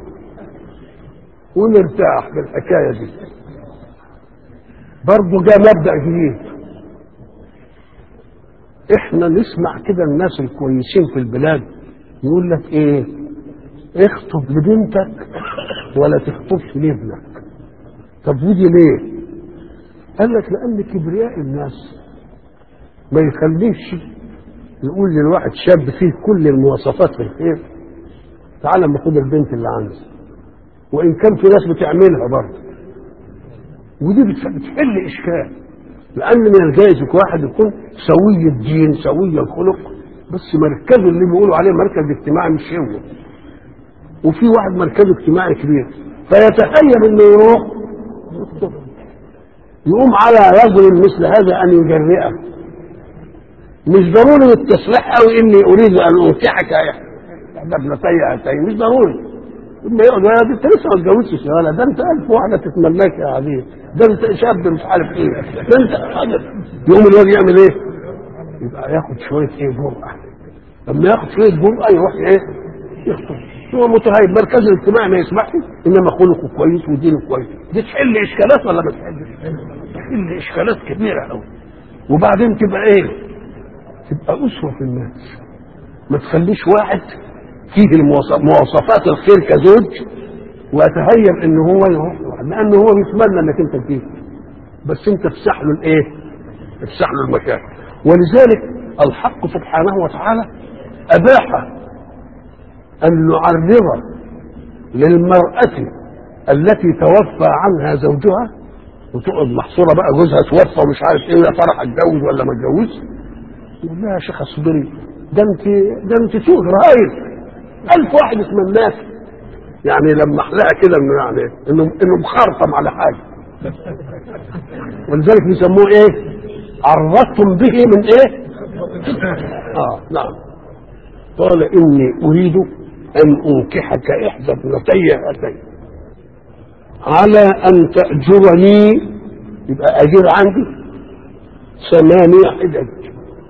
ونرتاح بالحكايه دي برضه جاء مبدا جديد احنا نسمع كده الناس الكويسين في البلاد يقول لك ايه اخطب لبنتك ولا تخطبش لابنك طب ودي ليه قال لك لان كبرياء الناس ما يخليش يقول للواحد شاب فيه كل المواصفات في الخير تعال اما خد البنت اللي عندي وان كان في ناس بتعملها برضه ودي بتحل اشكال لان من الجائز واحد يكون سوي الدين سوي الخلق بس مركزه اللي بيقولوا عليه مركز اجتماعي مش هو وفي واحد مركزه اجتماعي كبير فيتخيل انه يروح يقوم على رجل مثل هذا ان يجرئه مش ضروري التصريح قوي اني اريد ان انكحك احدى ابنتي هاتين مش ضروري اما يقعد يا انت لسه ما اتجوزتش يا ولد ده انت الف واحده تتمناك يا عزيز ده انت شاب مش عارف ايه ده انت يقوم الواد يعمل ايه؟ يبقى ياخد شويه ايه جرأه لما ياخد شويه جرأه يروح ايه؟ يخطب هو متهيب مركز الاجتماعي ما يسمحش انما خلقه كويس ودينه كويس دي تحل اشكالات ولا ما تحلش؟ تحل اشكالات كبيره قوي وبعدين تبقى ايه؟ تبقى اسوه في الناس ما تخليش واحد فيه مواصفات الخير كزوج ويتهيب ان هو يروح لانه هو بيتمنى انك انت تجيب بس انت تفسح له الايه؟ تفسح له المكان ولذلك الحق سبحانه وتعالى اباح ان نعرض للمرأة التي توفى عنها زوجها وتقعد محصورة بقى جوزها توفى ومش عارف ايه يا ترى هتجوز ولا ما اتجوزش يقول لها يا شيخ اصبري ده انت ده انت سوق رهيب ألف واحد يتمناك يعني لما احلقها كده انه يعني انه انه مخرطم على حاجه ولذلك بيسموه ايه؟ عرضتم به من ايه؟ اه نعم قال اني اريد ان انكحك احدى ابنتي هاتين على ان تاجرني يبقى اجير عندي ثمانية حجج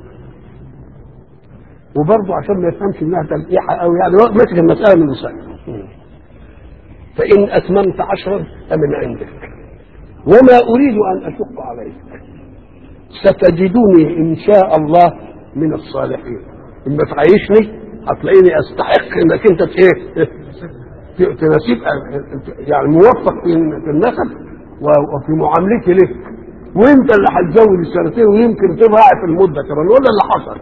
وبرضه عشان ما يفهمش انها تلقيحه قوي يعني مسك المساله من لسانه فان اتممت عشرا فمن عندك وما اريد ان اشق عليك ستجدني ان شاء الله من الصالحين اما تعيشني هتلاقيني استحق انك انت ايه تناسب يعني موفق في النسب وفي معاملتي لك وانت اللي هتزود السنتين ويمكن تضاعف المده كمان ولا اللي حصل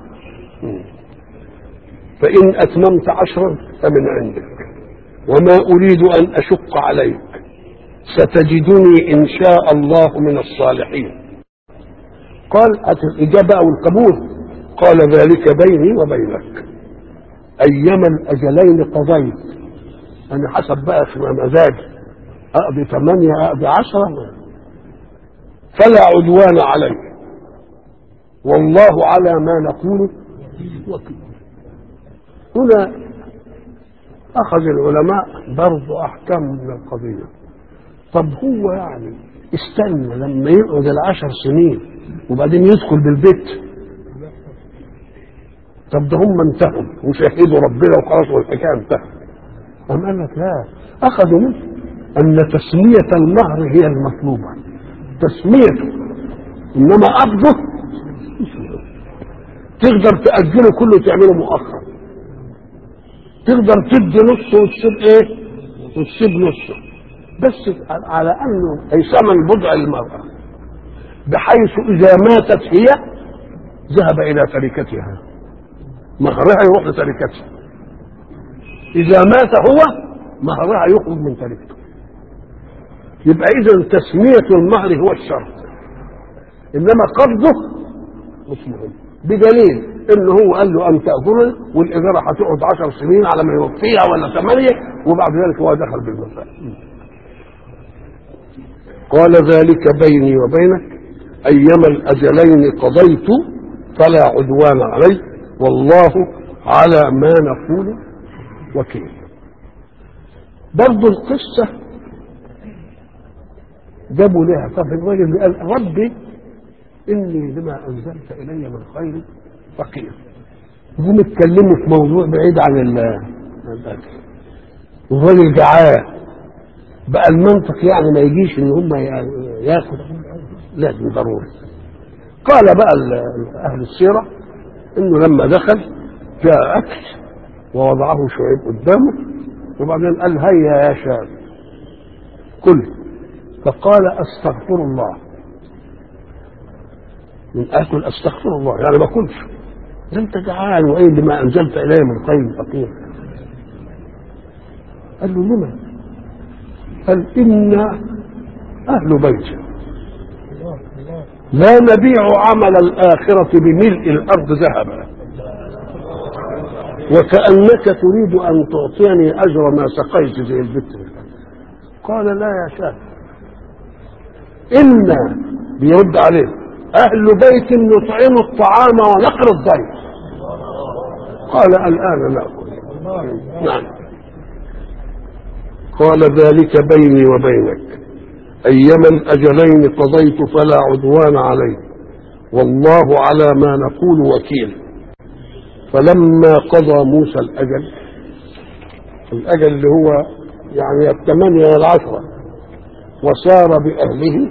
فإن أتممت عشرا فمن عندك وما أريد أن أشق عليك ستجدني إن شاء الله من الصالحين قال الإجابة أو القبول قال ذلك بيني وبينك أيما الأجلين قضيت أنا حسب بقى في مزاجي أقضي ثمانية أقضي عشرة فلا عدوان علي والله على ما نقول وكيل هنا أخذ العلماء برضو أحكام من القضية طب هو يعني استنى لما يقعد العشر سنين وبعدين يدخل بالبيت طب ده هم انتهوا وشهدوا ربنا وخلاص والحكايه انتهت أم قال لك لا أخذوا منه أن تسمية المهر هي المطلوبة تسميته إنما قبضه تقدر تأجله كله وتعمله مؤخر تقدر تدي نصه وتسيب ايه وتسيب نصه بس على انه اي ثمن بضع المرأة بحيث اذا ماتت هي ذهب الى تركتها مهرها يروح لتركتها اذا مات هو مهرها يخرج من تركته يبقى اذا تسمية المهر هو الشرط انما قبضه مش مهم بدليل ان هو قال له ان تاجرني والاجاره هتقعد 10 سنين على ما يوفيها ولا ثمانيه وبعد ذلك هو دخل بالمسائل قال ذلك بيني وبينك ايما الاجلين قضيت فلا عدوان علي والله على ما نقول وكيل برضه القصه جابوا لها طب الراجل قال ربي اني لما انزلت الي من خير فقير هم اتكلموا في موضوع بعيد عن الاكل والراجل جعان بقى المنطق يعني ما يجيش ان هم ياكل لازم ضروري قال بقى اهل السيره انه لما دخل جاء اكل ووضعه شعيب قدامه وبعدين قال هيا يا شاب كل فقال استغفر الله من اكل استغفر الله يعني ما كلش ده انت جعان وايه لما انزلت الي من خير فقير قال له لما قال ان اهل بيتي لا نبيع عمل الاخره بملء الارض ذهبا وكانك تريد ان تعطيني اجر ما سقيت زي البتر قال لا يا شاب إنا بيرد عليه أهل بيت نطعم الطعام ونقر الضيف قال الآن نأكل نعم قال ذلك بيني وبينك أيما الأجلين قضيت فلا عدوان علي والله على ما نقول وكيل فلما قضى موسى الأجل الأجل اللي هو يعني الثمانية والعشرة وسار بأهله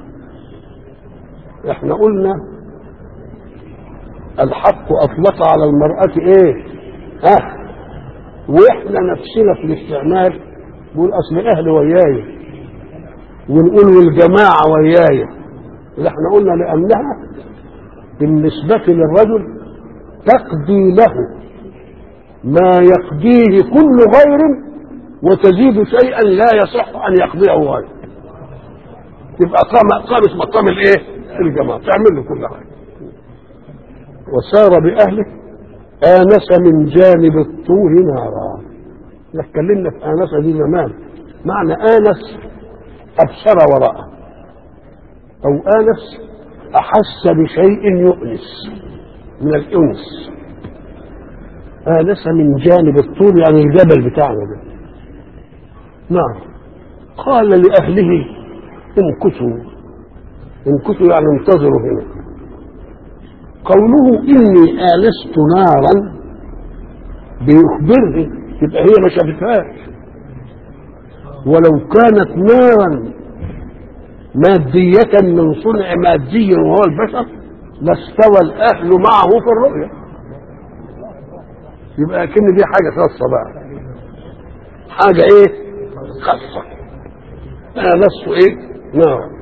احنا قلنا الحق أطلق على المرأة ايه ها واحنا نفسنا في الاستعمال نقول اصل اهل وياي ونقول والجماعة وياي اللي احنا قلنا لأنها بالنسبة للرجل تقضي له ما يقضيه كل غير وتزيد شيئا لا يصح ان يقضيه غيره تبقى قام قامت مقام الايه؟ الجماعه تعمل له كل حاجه وسار باهله انس من جانب الطور نارا اتكلمنا في انس دي زمان معنى انس ابصر وراءه او انس احس بشيء يؤنس من الانس انس من جانب الطور يعني الجبل بتاعنا ده نعم قال لأهله امكثوا امكثوا يعني انتظروا هنا قوله إني آنست نارا بيخبره يبقى هي ما شافتهاش ولو كانت نارا مادية من صنع مادي وهو البشر لاستوى الأهل معه في الرؤية يبقى كن دي حاجة خاصة بقى حاجة ايه خاصة أنا لست إيه نعم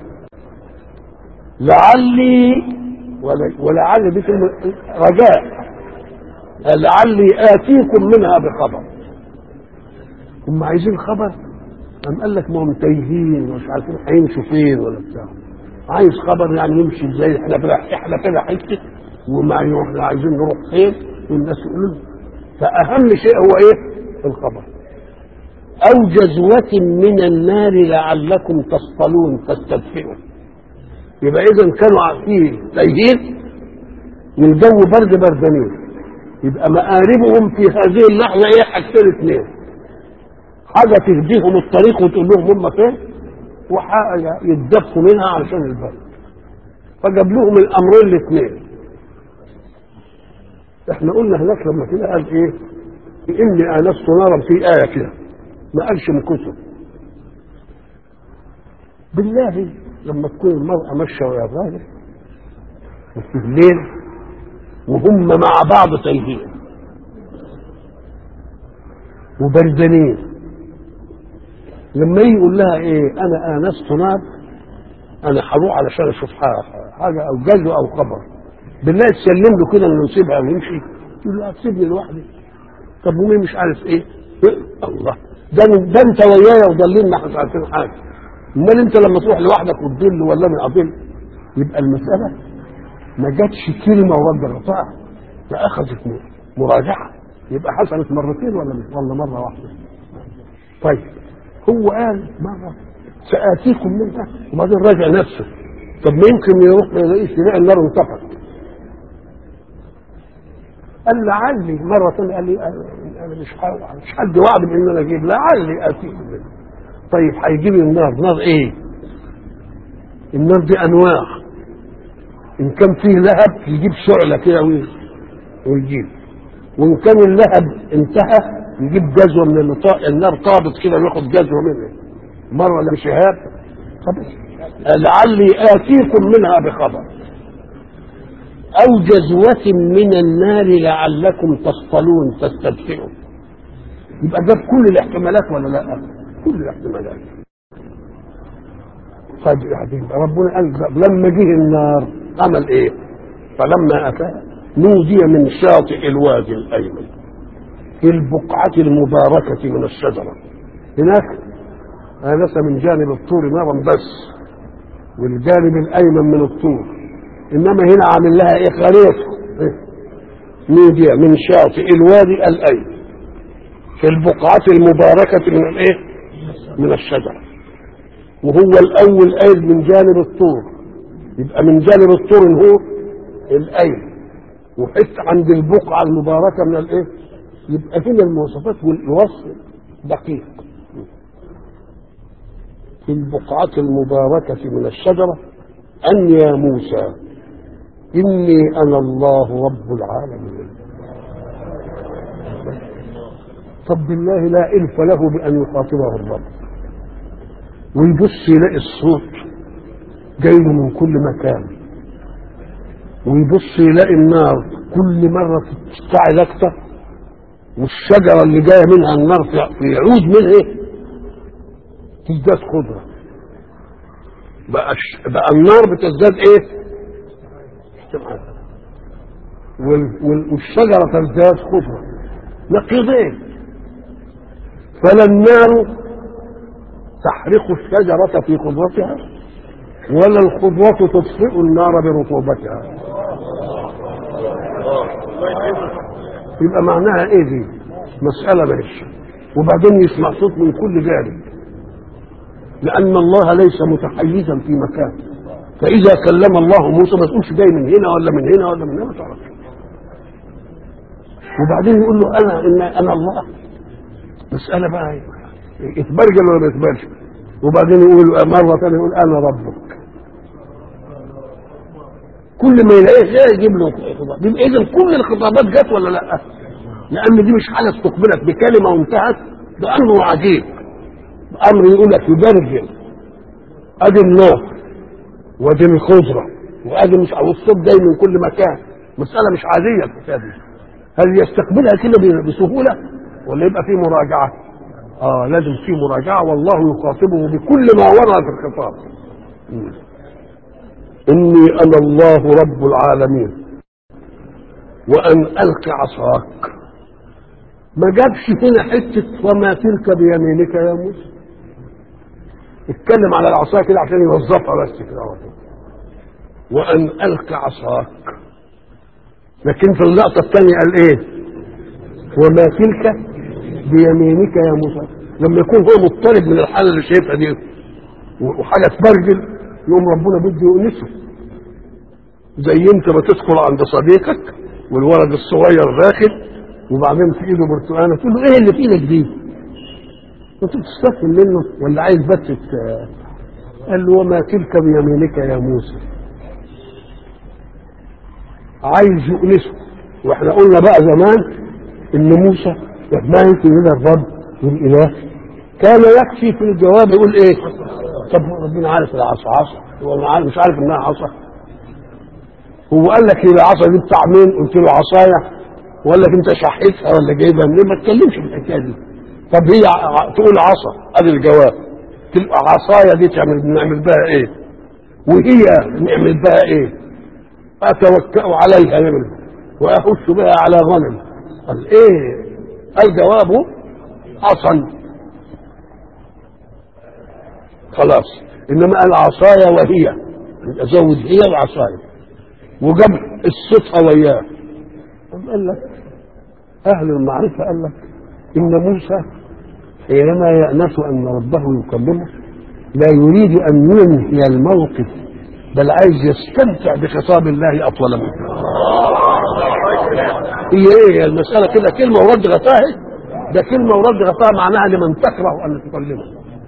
لعلي ولعل دي كلمة رجاء لعلي آتيكم منها بخبر هم عايزين خبر أم قال لك ما هم تايهين ومش عارفين هيمشوا فين ولا بتاع عايز خبر يعني يمشي ازاي احنا كده احنا كده حته وما احنا عايزين نروح فين والناس يقولوا فأهم شيء هو ايه الخبر أو جزوة من النار لعلكم تصطلون تستدفئوا يبقى إذا كانوا فيه تايهين والجو برد بردانين يبقى مآربهم في هذه اللحظة ايه حاجتين اثنين حاجة تهديهم الطريق وتقول لهم هم فين وحاجة يتدفوا منها علشان البلد فجاب لهم الأمرين الاثنين احنا قلنا هناك لما كده قال ايه إني آنست نارا في آية كده ما قالش من كتب بالله لما تكون المرأة ماشية ويا الراجل وفي الليل وهم مع بعض تايهين وبردانين لما يجي يقول لها ايه انا انست نار انا هروح علشان اشوف حاجه او جزء او خبر بالله تسلم له كده انه يسيبها ويمشي يقول له هتسيبني لوحدي طب ومين مش عارف ايه الله ده ده انت ويايا وضالين ما مش عارفين حاجه امال انت لما تروح لوحدك وتضل ولا انا اضل يبقى المساله ما جاتش كلمه ورد الرفاع ده اخذت مراجعه يبقى حصلت مرتين ولا مش ولا مره واحده طيب هو قال مره ساتيكم منها وبعدين راجع نفسه طب ما يمكن يروح ما يلاقيش يلاقي النار انطفت قال لعلي مرة ثانية قال لي أنا مش مش حد وعد بإن أنا أجيب لعلي آتيكم منه طيب هيجيب لي النار نار إيه؟ النار دي أنواع إن كان فيه لهب يجيب شعلة كده ويجيب وإن كان اللهب انتهى يجيب جزوة من النطاق النار طابت كده وياخد جزوة منها مرة لشهاب طب لعلي آتيكم منها بخبر أو جزوة من النار لعلكم تصطلون تستدفئوا يبقى ده كل الاحتمالات ولا لا؟ كل الاحتمالات طيب يعني ربنا قال لما جه النار عمل ايه؟ فلما اتى نودي من شاطئ الوادي الايمن في البقعة المباركة من الشجرة هناك آنس من جانب الطور نارا بس والجانب الأيمن من الطور انما هنا عامل لها ايه خريطه نودي من شاطئ الوادي الايمن في البقعة المباركة من الايه؟ من الشجرة وهو الاول قايل من جانب الطور يبقى من جانب الطور هو الايمن وحتى عند البقعة المباركة من الايه؟ يبقى هنا المواصفات والوصف دقيق في البقعة المباركة من الشجرة أن يا موسى إني أنا الله رب العالمين طب بالله لا إلف له بأن يخاطبه الرب ويبص يلاقي الصوت جاي له من كل مكان ويبص يلاقي النار كل مرة تشتعل أكتر والشجرة اللي جاية منها النار في يعود منها إيه؟ تزداد خضرة بقى, بقى النار بتزداد إيه؟ والشجرة تزداد خضرة نقيضين فلا النار تحرق الشجرة في خضرتها ولا الخضرة تطفئ النار برطوبتها يبقى معناها ايه دي مسألة ماشي وبعدين يسمع صوت من كل جانب لأن الله ليس متحيزا في مكان فإذا كلم الله موسى ما تقولش جاي من هنا ولا من هنا ولا من هنا ما تعرفش وبعدين يقول له أنا إن أنا الله مسألة بقى يتبرجل ولا ما يتبرجل وبعدين يقول مرة ثانية يقول أنا ربك كل ما يلاقيه جاي يجيب له خطاب يبقى إذا كل الخطابات جت ولا لا؟ لأن دي مش حالة استقبلت بكلمة وانتهت ده أمر عجيب أمر يقول لك يبرجل أدي النار وادي الخضرة وادي مش والصوت جاي من كل مكان مسألة مش عادية الكتاب هل يستقبلها كده بسهولة ولا يبقى في مراجعة اه لازم في مراجعة والله يخاطبه بكل ما ورد في الخطاب إني أنا الله رب العالمين وأن ألق عصاك ما جابش هنا حتة وما تلك بيمينك يا موسى اتكلم على العصا كده عشان يوظفها بس كده وأن ألق عصاك لكن في اللقطة الثانية قال إيه وما تلك بيمينك يا موسى لما يكون هو مضطرب من الحالة اللي شايفها دي وحاجة تبرجل يقوم ربنا بده يؤنسه زي انت ما تدخل عند صديقك والولد الصغير داخل وبعدين في ايده برتقانه تقول له ايه اللي في ايدك دي؟ انت بتستسلم منه ولا عايز بس ت- قال له وما تلك بيمينك يا موسى عايز يؤنسه واحنا قلنا بقى زمان ان موسى ما يمكن هنا الرب والاله كان يكفي في الجواب يقول ايه طب ربنا عارف العصا عصا هو عارف- مش عارف انها عصا هو قال لك هي العصا دي بتاع مين قلت له عصايا ولا انت شحيتها ولا جايبها منين ما تكلمش في الحكايه دي طب هي ع- تقول عصا ادي الجواب تبقى عصايا دي تعمل نعمل بها ايه وهي نعمل بها ايه اتوكا عليها نعمل واهش بها على غنم قال ايه الجواب عصا خلاص انما قال عصايا وهي ازود هي وعصايا وجاب الصفه وياه طب قال لك اهل المعرفه قال لك ان موسى حينما يأنس ان ربه يكلمه لا يريد ان ينهي الموقف بل عايز يستمتع بخطاب الله اطول منه هي ايه المساله كده كلمه ورد غطاها ده كلمه ورد غطاها معناها لمن تكره ان تكلمه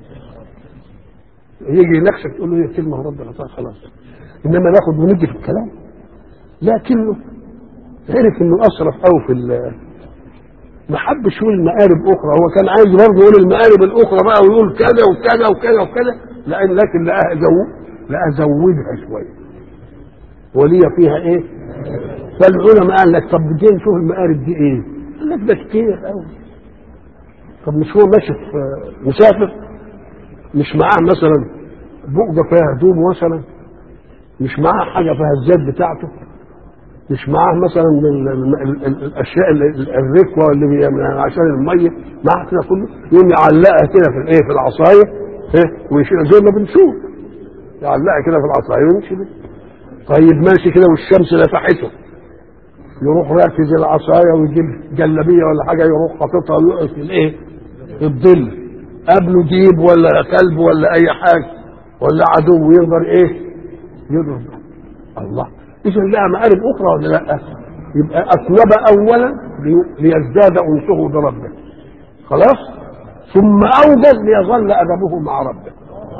يجي يناقشك تقول له هي كلمه ورد غطاها خلاص انما ناخد وندي في الكلام لكنه عرف انه اسرف قوي في ال- ما حبش يقول المقارب اخرى هو كان عايز برضه يقول المقارب الاخرى بقى ويقول كذا وكذا وكذا وكذا لان لكن لقاها زو لقاها زودها شويه ولي فيها ايه فالعلماء قال لك طب بدي نشوف المقارب دي ايه قال لك ده كتير قوي طب مش هو ماشي في مسافر مش معاه مثلا بؤجه فيها هدوم مثلا مش معاه حاجه فيها الزيت بتاعته مش معاه مثلا من ال- ال- ال- ال- الاشياء اللي- ال- الركوه اللي بي- من- عشان الميه معاه كده كله يقوم يعلقها كده في الايه في العصايه إيه؟ ويشيلها زي ما بنشوف يعلقها كده في العصايه ويمشي بيها. طيب ماشي كده والشمس لفحته يروح راكز العصايه ويجيب جلابيه ولا حاجه يروح حاططها ويقف في الايه؟ في الظل قبله ديب ولا كلب ولا اي حاجه ولا عدو يقدر ايه؟ يضرب الله اذا لها مآرب اخرى ولا لا؟ يبقى اطلب اولا لي- ليزداد انسه بربه خلاص؟ ثم اوجد ليظل ادبه مع ربه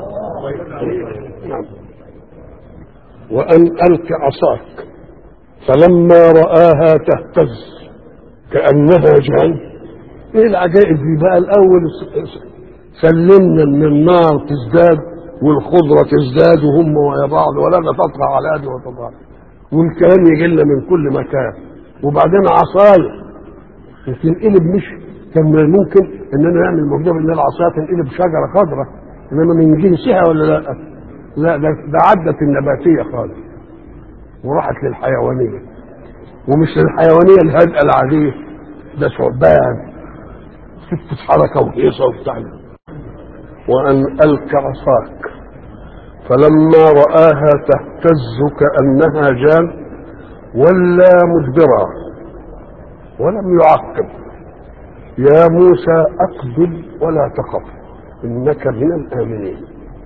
نعم. وان الق عصاك فلما رآها تهتز كأنها جان ايه العجائب دي بقى الاول س- س- سلمنا ان النار تزداد والخضرة تزداد وهم ويا بعض ولا تطغى على ادي وتطغى والكلام يجي لنا من كل مكان وبعدين عصاية تنقلب مش كان من الممكن اننا نعمل موجودة ان العصاية تنقلب شجرة خضراء انما من جنسها ولا لا؟ لا ده, ده عدت النباتية خالص وراحت للحيوانية ومش للحيوانية الهادئة العادية ده ثعبان ستة حركة وهيصة وبتاع وأن ألك عصاك فلما رآها تهتز كأنها جان ولا مدبرا ولم يعقب يا موسى أقبل ولا تخف إنك من الآمنين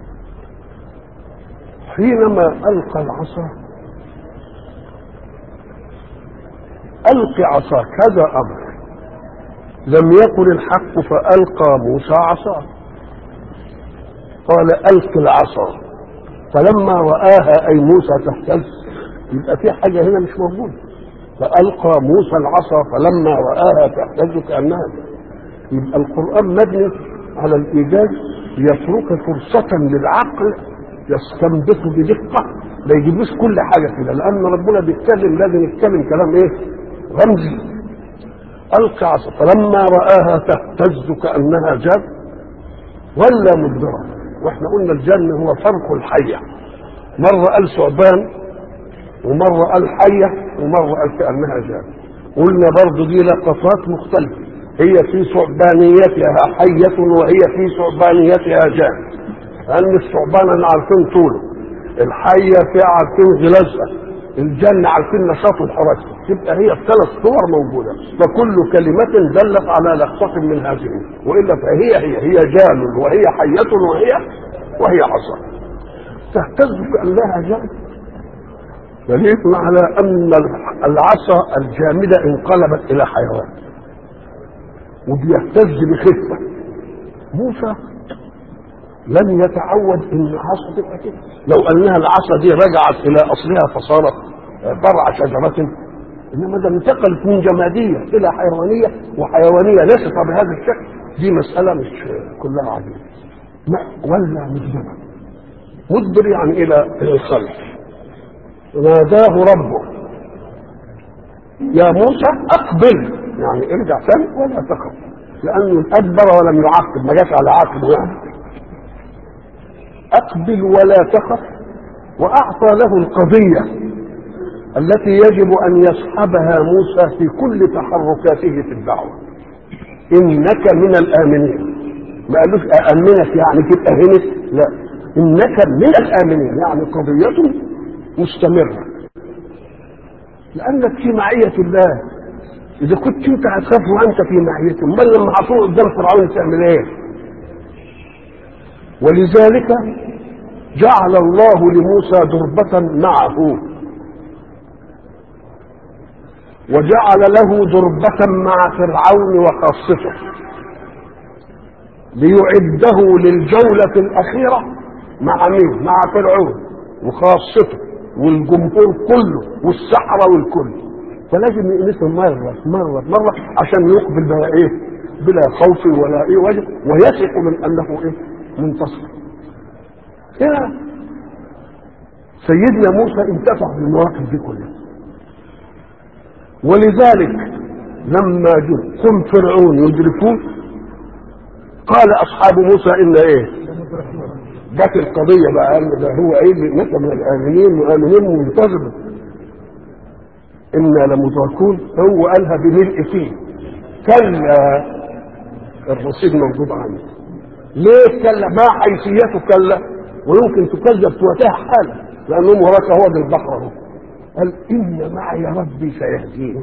حينما ألقى العصا ألق عصاك هذا أمر لم يقل الحق فألقى موسى عصاه قال ألق العصا فلما رآها أي موسى تهتز يبقى في حاجة هنا مش موجودة فألقى موسى العصا فلما رآها تهتز كأنها يبقى القرآن مبني على الإيجاز يترك فرصة للعقل يستنبط بدقة ما يجيبوش كل حاجة كده لأن ربنا بيتكلم لازم يتكلم كلام إيه؟ رمزي ألقى عصا فلما رآها تهتز كأنها جان ولا مدبرا واحنا قلنا الجن هو فرق الحية مرة قال ثعبان ومرة قال حية ومرة قال كأنها جان قلنا برضو دي لقطات مختلفة هي في ثعبانيتها حية وهي في ثعبانيتها جان لأن الثعبان اللي عارفين طوله الحية فيها عارفين غلازها الجنة عارفين نشاط وحركته تبقى هي الثلاث صور موجودة فكل كلمة دلت على لقطة من هذه وإلا فهي هي هي جان وهي حية وهي وهي عصا تهتز كأنها جان دليل على ان العصا الجامده انقلبت الى حيوان وبيهتز بخفه موسى لم يتعود ان العصا تبقى كده لو انها العصا دي رجعت الى اصلها فصارت فرع شجره انما ده انتقلت من جماديه الى حيوانيه وحيوانيه ليست بهذا الشكل دي مساله مش كلها عجيبه ولا مدبرا مدبر يعني الى الخلف ناداه ربه يا موسى اقبل يعني ارجع ثاني ولا تخف لانه ادبر ولم يعقب ما جاش على عاقب يعني اقبل ولا تخف واعطى له القضيه التي يجب ان يصحبها موسى في كل تحركاته في الدعوه انك من الامنين ما قالوش أأمنك يعني تبقى هنا لا إنك من الآمنين يعني قضيته مستمرة لأنك في معية الله إذا كنت أنت هتخاف وأنت في معيته أمال لما حطوه قدام فرعون تعمل إيه؟ ولذلك جعل الله لموسى دربة معه وجعل له دربة مع فرعون وخاصته ليعده للجولة الأخيرة مع مين؟ مع فرعون وخاصته والجمهور كله والسحرة والكل فلازم يقلسهم مرة مرة مرة عشان يقبل بقى إيه؟ بلا خوف ولا إيه وجه ويثق من أنه إيه؟ منتصر. كده سيدنا موسى انتفع بالمواقف دي كلها. ولذلك لما قم فرعون يدركوه قال اصحاب موسى ان ايه جت القضية بقى قال ده هو ايه اللي نحن من الآمنين مؤمنين منتظمة إنا لمدركون هو قالها بملء فيه كلا الرصيد موجود عنه ليه كلا ما حيثيته كلا ويمكن تكذب تواتها حالا لأنهم وراك هو البحر اهو قال إن معي ربي سيهدين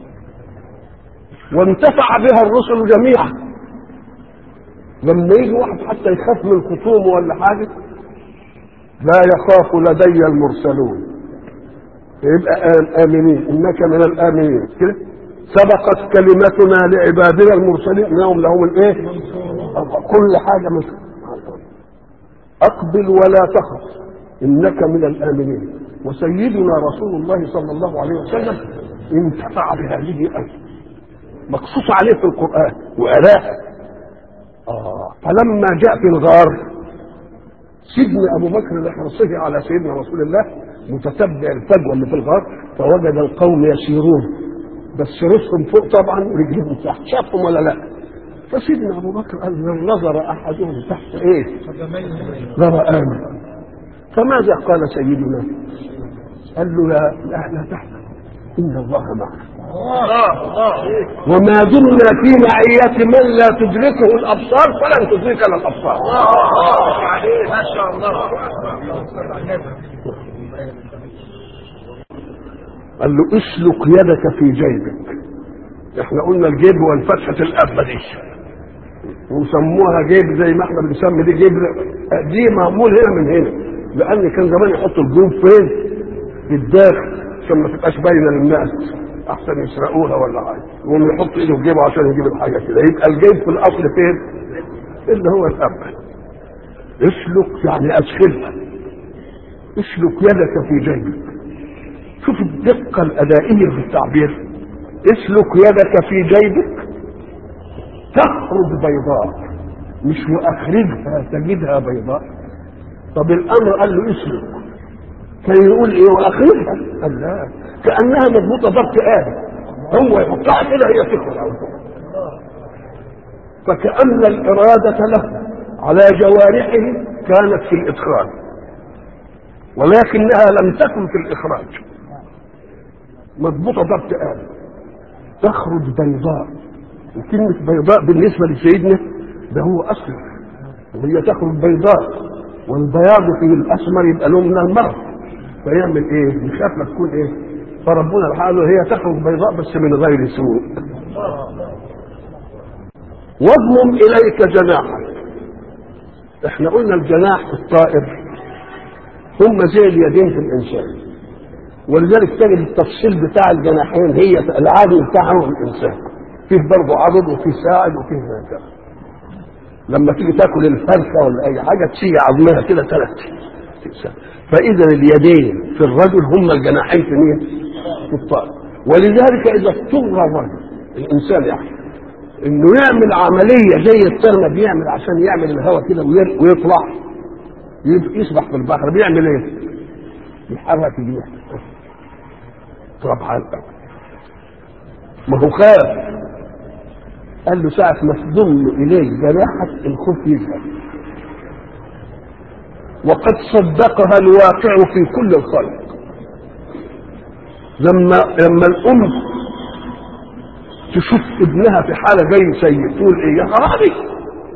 وانتفع بها الرسل جميعا لما يجي واحد حتى يخاف من الخصوم ولا حاجه لا يخاف لدي المرسلون يبقى امنين انك من الامنين كده سبقت كلمتنا لعبادنا المرسلين انهم لهم الايه كل حاجه مش اقبل ولا تخف انك من الامنين وسيدنا رسول الله صلى الله عليه وسلم انتفع بهذه الايه مقصوص عليه في القران وقراها آه. فلما جاء في الغار سيدنا ابو بكر لحرصه على سيدنا رسول الله متتبع الفجوه اللي في الغار فوجد القوم يسيرون بس راسهم فوق طبعا ورجلهم تحت شافهم ولا لا فسيدنا ابو بكر قال لو نظر احدهم تحت ايه لرآنا فماذا قال سيدنا قال له لا لا, لا تحزن ان الله معنا وما دمنا في معية من لا تدركه الأبصار فلن تدركنا الأبصار ما شاء الله قال له اسلك يدك في جيبك احنا قلنا الجيب هو الفتحة الأبة دي وسموها جيب زي ما احنا بنسمي دي جيب دي معمول هنا من هنا لأن كان زمان يحطوا الجيوب فين؟ في الداخل عشان ما تبقاش باينة للناس احسن يسرقوها ولا حاجه يقوم يحط ايده في جيبه عشان يجيب الحاجه كده يبقى الجيب في الاصل فين؟ اللي هو الاب اسلك يعني ادخلها اسلك يدك في جيبك شوف الدقه الادائيه في التعبير اسلك يدك في جيبك تخرج بيضاء مش واخرجها تجدها بيضاء طب الامر قال له اسلك كان يقول ايه واخرجها قال لا كانها مضبوطه ضبط آلي هو يحطها كده هي تخرج على طول فكأن الإرادة له على جوارحه كانت في الإدخال ولكنها لم تكن في الإخراج مضبوطة ضبط آلي تخرج بيضاء وكلمة بيضاء بالنسبة لسيدنا ده هو أصل وهي تخرج بيضاء والبياض فيه الأسمر يبقى لون من المرض فيعمل إيه؟ يخاف لا تكون إيه؟ فربنا الحال هي تخرج بيضاء بس من غير سوء واضمم اليك جناحك احنا قلنا الجناح في الطائر هم زي اليدين في الانسان ولذلك تجد التفصيل بتاع الجناحين هي العادي بتاعهم الانسان فيه برضه عضد وفيه ساعد وفيه هكذا لما تيجي تاكل الفرخه ولا اي حاجه تشيل عظمها كده ثلاث فاذا اليدين في الرجل هم الجناحين في مين؟ في الطائر ولذلك اذا اضطر الرجل الانسان يعني انه يعمل عمليه زي الطير ما بيعمل عشان يعمل الهواء كده وير- ويطلع يسبح في البحر بيعمل ايه؟ يحرك ايديه طبعا ما هو خاف قال له ساعة ما تضم إليك جناحك الخوف يذهب وقد صدقها الواقع في كل الخلق لما لما الأم تشوف ابنها في حالة جاي سيء تقول إيه يا خرابي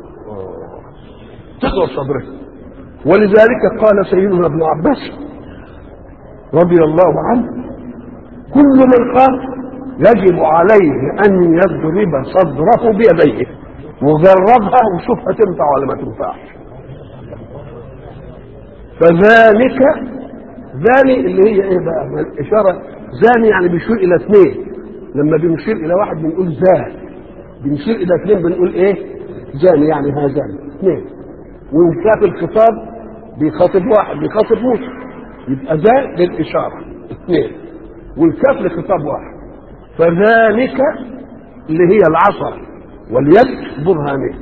تقوى صدرها ولذلك قال سيدنا ابن عباس رضي الله عنه كل من قال يجب عليه ان يضرب صدره بيديه وجربها وشوفها تنفع ولا ما تنفعش فذلك ذاني اللي هي ايه بقى الاشاره ذاني يعني بيشير الى اثنين لما بنشير الى واحد بنقول ذا بنشير الى اثنين بنقول ايه ذاني يعني هذان اثنين وان كان الخطاب بيخاطب واحد بيخاطب موسى يبقى ذا للاشاره اثنين والكاف لخطاب واحد فذلك اللي هي العصا واليد برهانين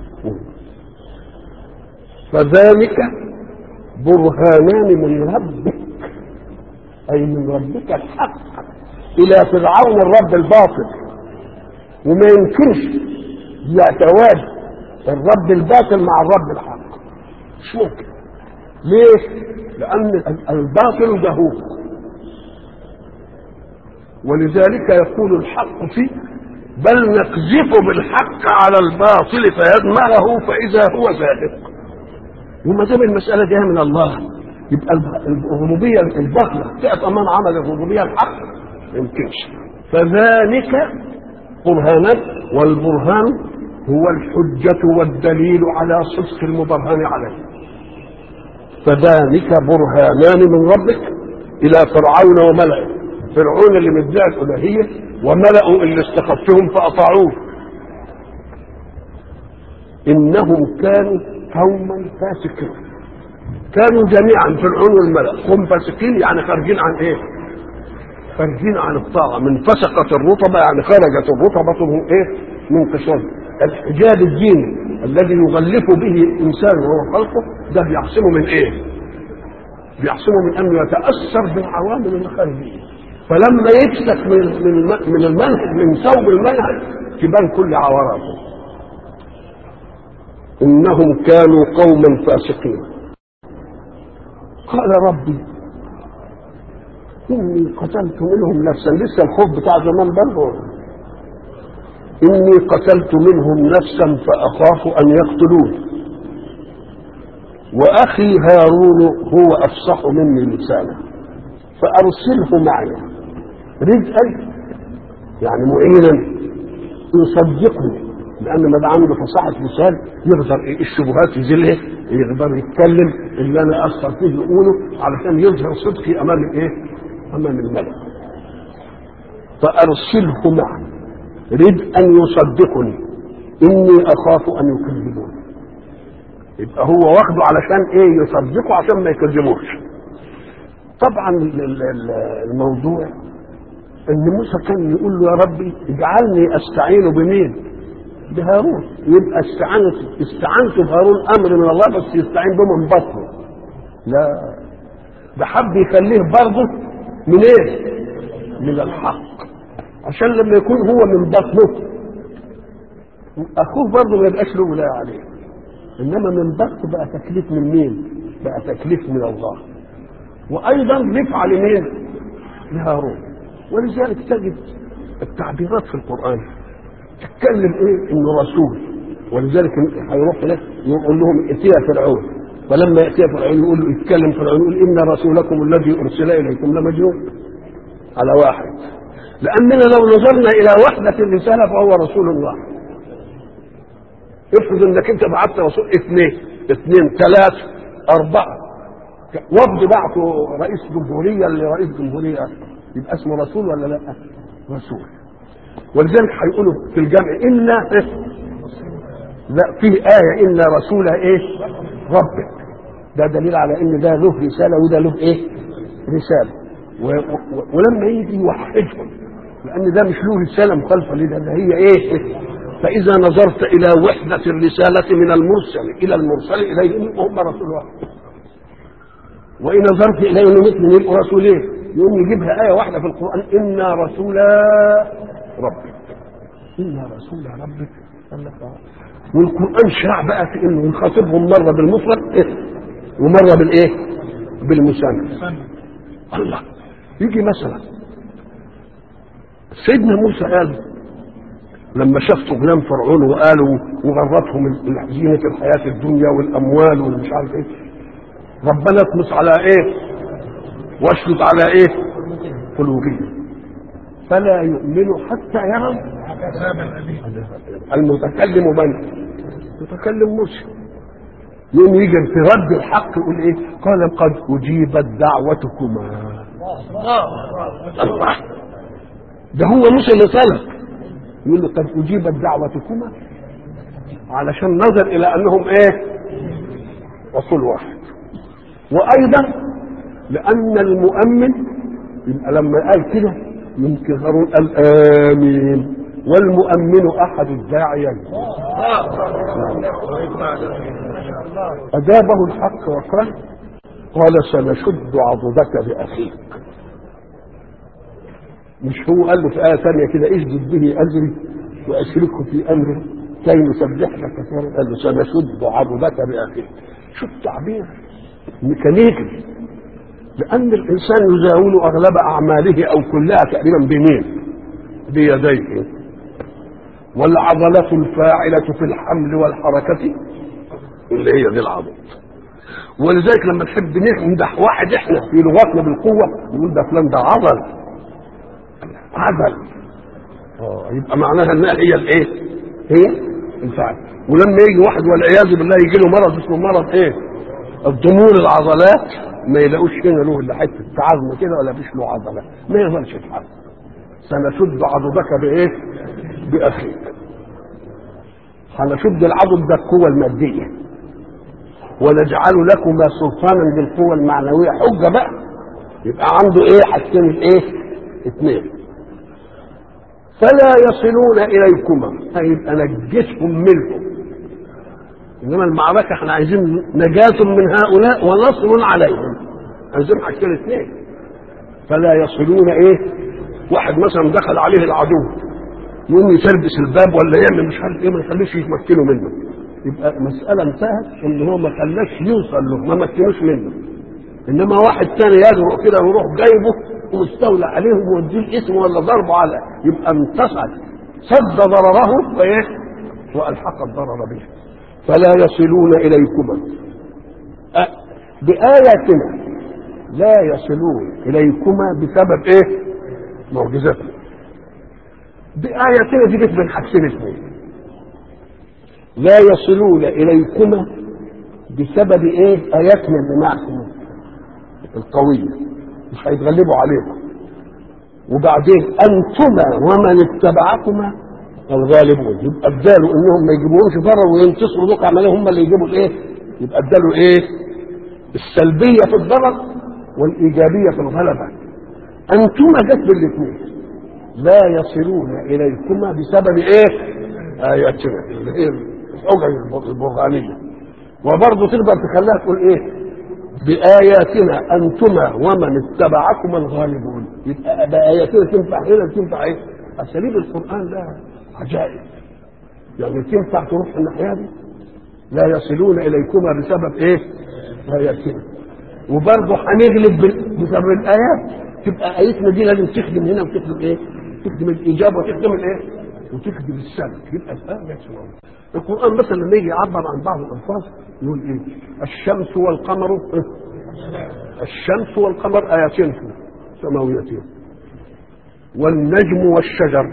فذلك برهانان من ربك اي من ربك الحق الى فرعون الرب الباطل وما يمكنش يتواد الرب الباطل مع الرب الحق مش ممكن ليه؟ لأن الباطل دهوك ولذلك يقول الحق فيه بل نقذف بالحق على الباطل فيدمغه فإذا هو زاهق وما دام المسألة جاية من الله يبقى الربوبية الباطلة تقف أمام عمل الربوبية الحق ما يمكنش فذلك برهانا والبرهان هو الحجة والدليل على صدق المبرهن عليه فذلك برهانان من ربك إلى فرعون وملئه فرعون اللي مدعي الالوهيه وملأوا اللي استخفهم فاطاعوه انهم كانوا قوما فاسقين كانوا جميعا فرعون والملأ هم فاسقين يعني خارجين عن ايه؟ خارجين عن الطاعه من فسقت الرطبه يعني خرجت الرطبه من ايه؟ من قشور الحجاب الديني الذي يغلف به الانسان وهو خلقه ده بيعصمه من ايه؟ بيعصمه من انه يتاثر بالعوامل الخارجيه فلما يفسك من من من المنهج من ثوب المنهج تبان كل عوراته انهم كانوا قوما فاسقين قال ربي اني قتلت منهم نفسا لسه الخوف بتاع زمان برضه اني قتلت منهم نفسا فاخاف ان يقتلون واخي هارون هو افصح مني لسانا فارسله معي رزقا يعني معينا يصدقني لان ما ده عنده فصاحه لسان يقدر إيه الشبهات يزيلها يقدر يتكلم اللي انا اثر فيه يقوله علشان يظهر صدقي امام الايه؟ امام الملك فارسله معي رد ان يصدقني اني اخاف ان يكذبون يبقى هو واخده علشان ايه يصدقه عشان ما يكذبوش طبعا الموضوع ان موسى كان يقول له يا ربي اجعلني استعين بمين بهارون يبقى استعانت استعنت بهارون امر من الله بس يستعين به من بطنه لا ده حب يخليه برضه من ايه من الحق عشان لما يكون هو من بطنه اخوه برضه ما يبقاش له ولايه عليه انما من بطن بقى تكليف من مين بقى تكليف من الله وايضا رفعه لمين لهارون ولذلك تجد التعبيرات في القرآن تتكلم ايه انه رسول ولذلك هيروح هناك يقول لهم ائتيا فرعون فلما ياتي فرعون يقول له يتكلم فرعون يقول ان رسولكم الذي ارسل اليكم لمجنون على واحد لاننا لو نظرنا الى وحده الرساله فهو رسول الله افرض انك انت بعثت رسول اثنين اثنين ثلاثه اربعه وفد بعته رئيس جمهوريه لرئيس جمهوريه يبقى اسمه رسول ولا لا؟ رسول ولذلك هيقولوا في الجمع انا لا فيه آية إن رسول إيه؟ ربك ده دليل على إن ده له رسالة وده له إيه؟ رسالة و و ولما يجي يوحدهم لأن ده مش له رسالة مخالفة لده ده هي إيه؟ فإذا نظرت إلى وحدة الرسالة من المرسل إلى المرسل إليهم هم رسول واحد وإن نظرت إليهم مثل يبقوا رسولين يقوم يجيبها آية واحدة في القرآن إنا رسولا ربك إنا رسول ربك قال لك آه. والقرآن شرع بقى في إنه يخاطبهم مرة بالمفرد إيه؟ ومرة بالإيه؟ بالمثنى الله يجي مثلا سيدنا موسى قال لما شاف طغيان فرعون وقالوا وغرتهم زينة الحياة الدنيا والأموال والمش عارف إيه ربنا اطمس على إيه؟ واشدد على إيه؟ قلوبهم فلا يؤمنوا حتى يروا المتكلم من؟ متكلم موسى يوم يجي في رد الحق يقول ايه؟ قال قد اجيبت دعوتكما الله ده هو موسى اللي طلب يقول له قد اجيبت دعوتكما علشان نظر الى انهم ايه؟ رسول واحد وايضا لان المؤمن يبقى لما قال كده يمكن هارون قال امين والمؤمن احد الداعيين اجابه الحق وقال قال سنشد عضدك باخيك مش هو قال له في ايه ثانيه كده اشدد به اجري واشركه في امري كي نسبحك كثيرا قال له سنشد عضدك باخيك شو التعبير ميكانيكي لأن الإنسان يزاول أغلب أعماله أو كلها تقريبا بمين؟ بيديه والعضلة الفاعلة في الحمل والحركة اللي هي دي العضل ولذلك لما نحب نمدح واحد احنا في لغتنا بالقوة نقول ده فلان ده عضل عضل اه يبقى معناها انها هي الايه؟ هي الفعل ولما يجي واحد والعياذ بالله يجي له مرض اسمه مرض ايه؟ الضمور العضلات ما يلاقوش هنا له الا حته عظم كده ولا فيش له عضله ما يقدرش يتحرك سنشد عضدك بايه؟ باخيك هنشد العضد ده القوه الماديه ونجعل لكما سلطانا بالقوه المعنويه حجه بقى يبقى عنده ايه حاجتين ايه؟ اثنين فلا يصلون اليكما هيبقى نجسهم منكم انما المعركه احنا عايزين نجاة من هؤلاء ونصر عليهم عايزين حاجتين اثنين فلا يصلون ايه واحد مثلا دخل عليه العدو يقوم يتلبس الباب ولا يعمل مش عارف ايه ما يخليش يتمكنوا منه يبقى مسألة انتهت ان هو ما خلاش يوصل له ما مكنوش منه انما واحد تاني يجرؤ كده ويروح جايبه ومستولى عليه ويوديه اسمه ولا ضربه على يبقى انتصر سد ضرره وايه والحق الضرر به فلا يصلون إليكما أه بآياتنا لا يصلون إليكما بسبب إيه؟ معجزتنا بآياتنا دي جت من حاجتين اثنين لا يصلون إليكما بسبب إيه؟ آياتنا اللي معكم القوية مش هيتغلبوا عليكم وبعدين أنتما ومن اتبعكما الغالبون يبقى اداله انهم ما يجيبوهمش ضرر وينتصروا دوك عمليه هم اللي يجيبوا الايه؟ يبقى اداله ايه؟ السلبيه في الضرر والايجابيه في الغلبه. انتما جت بالاثنين لا يصلون اليكما بسبب ايه؟ اياتنا اللي هي الحجج البرهانيه. وبرضه تقدر تخليها تقول ايه؟ بآياتنا أنتما ومن اتبعكما الغالبون يبقى بآياتنا تنفع هنا تنفع ايه؟ أساليب القرآن لها عجائب يعني تنفع تروح الناحيه دي لا يصلون اليكما بسبب ايه؟ اياتنا وبرضه هنغلب بسبب الايات تبقى ايتنا دي لازم تخدم هنا وتخدم ايه؟ تخدم الاجابه وتخدم الايه؟ وتخدم السلب يبقى الايه القران مثلا لما يجي يعبر عن بعض الالفاظ يقول ايه؟ الشمس والقمر إيه؟ الشمس والقمر اياتين سماويتين والنجم والشجر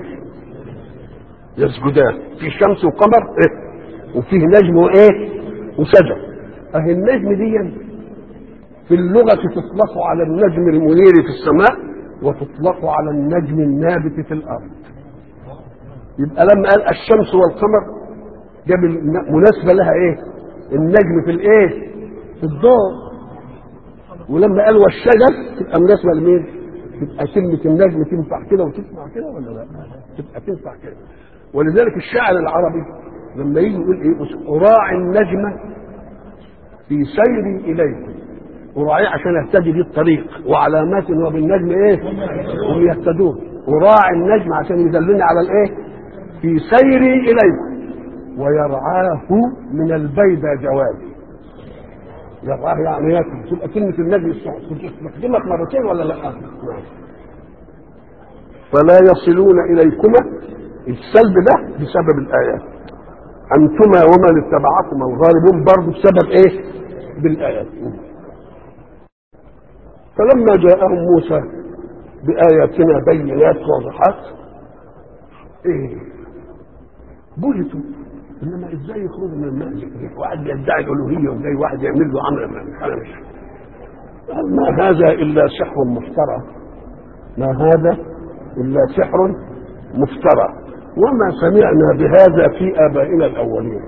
يسجدان في شمس وقمر إيه؟ وفيه نجم وايه وشجر اهي النجم دي في اللغة تطلق على النجم المنير في السماء وتطلق على النجم النابت في الأرض يبقى لما قال الشمس والقمر جاب مناسبة لها ايه النجم في الايه في الضوء ولما قال والشجر تبقى مناسبة لمين تبقى كلمة النجم تنفع كده وتسمع كده ولا لا تبقى تنفع كده ولذلك الشاعر العربي لما يجي يقول ايه أراعي النجم في سيري إليكم أراعيه عشان اهتدي بيه الطريق وعلامات وبالنجم ايه هم يهتدون أراعي النجم عشان يدلني على الايه في سيري إليكم ويرعاه من البيدى جوادي يرعاه يعني ياكل تبقى كلمة النجم تستخدمك مرتين ولا لا؟ فلا يصلون إليكما السلب ده بسبب الآيات أنتما ومن اتبعكما الغالبون برضه بسبب إيه؟ بالآيات فلما جاءهم موسى بآياتنا بينات واضحات إيه؟ بهتوا انما ازاي يخرجوا من المأزق واحد يدعي الالوهيه وجاي واحد يعمل له امر انا مش ما هذا الا سحر مفترى ما هذا الا سحر مفترى وما سمعنا بهذا في ابائنا الاولين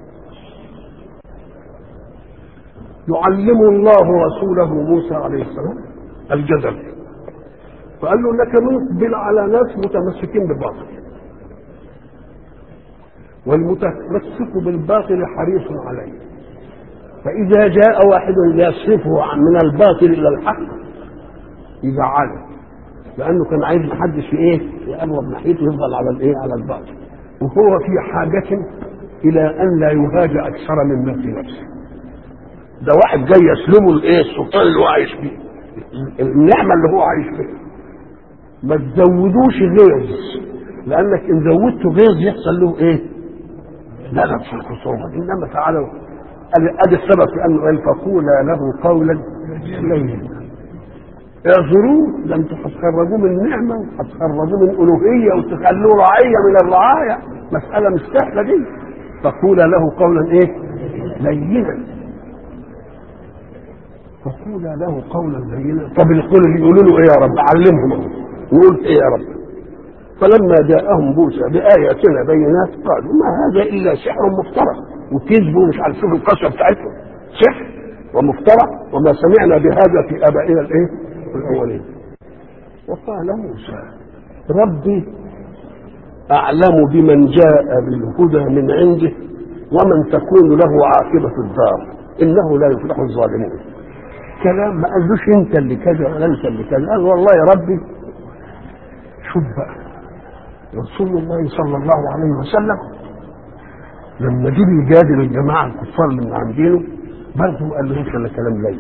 يعلم الله رسوله موسى عليه السلام الجدل فقال له انك مقبل على ناس متمسكين بالباطل والمتمسك بالباطل حريص عليه فإذا جاء واحد يصرفه من الباطل إلى الحق يزعله لأنه كان عايز محدش إيه يقرب ناحيته يفضل على الإيه على الباطل وهو في حاجة إلى أن لا يهاج أكثر مما في نفسه ده واحد جاي يسلمه الإيه السلطان اللي هو عايش فيه النعمة اللي هو عايش فيها ما تزودوش غيظ لأنك إن زودته غيظ يحصل له إيه؟ لا في الخصومة إنما تعالوا ادي السبب في انه قال فقولا له قولا لينا اعذروه ده انتوا هتخرجوه من نعمه وهتخرجوه من الوهيه وتخلوه رعيه من الرعايه مساله مش سهله دي فقولا له قولا ايه؟ لينا فقولا له قولا لينا طب القول اللي يقولوا له ايه يا رب علمهم يقول ايه يا رب فلما جاءهم موسى بآياتنا بينات قالوا ما هذا إلا سحر مفترى وكذبوا مش عارف شوفوا القسوة بتاعتهم سحر ومفترى وما سمعنا بهذا في آبائنا الإيه؟ الأولين وقال موسى ربي أعلم بمن جاء بالهدى من عنده ومن تكون له عاقبة الدار إنه لا يفلح الظالمون كلام ما قالوش أنت اللي كذا ولا أنت اللي كذا قال والله يا ربي شوف بقى رسول الله صلى الله عليه وسلم لما جه يجادل الجماعه الكفار اللي عندينه برضه قال لهمش الا كلام ليل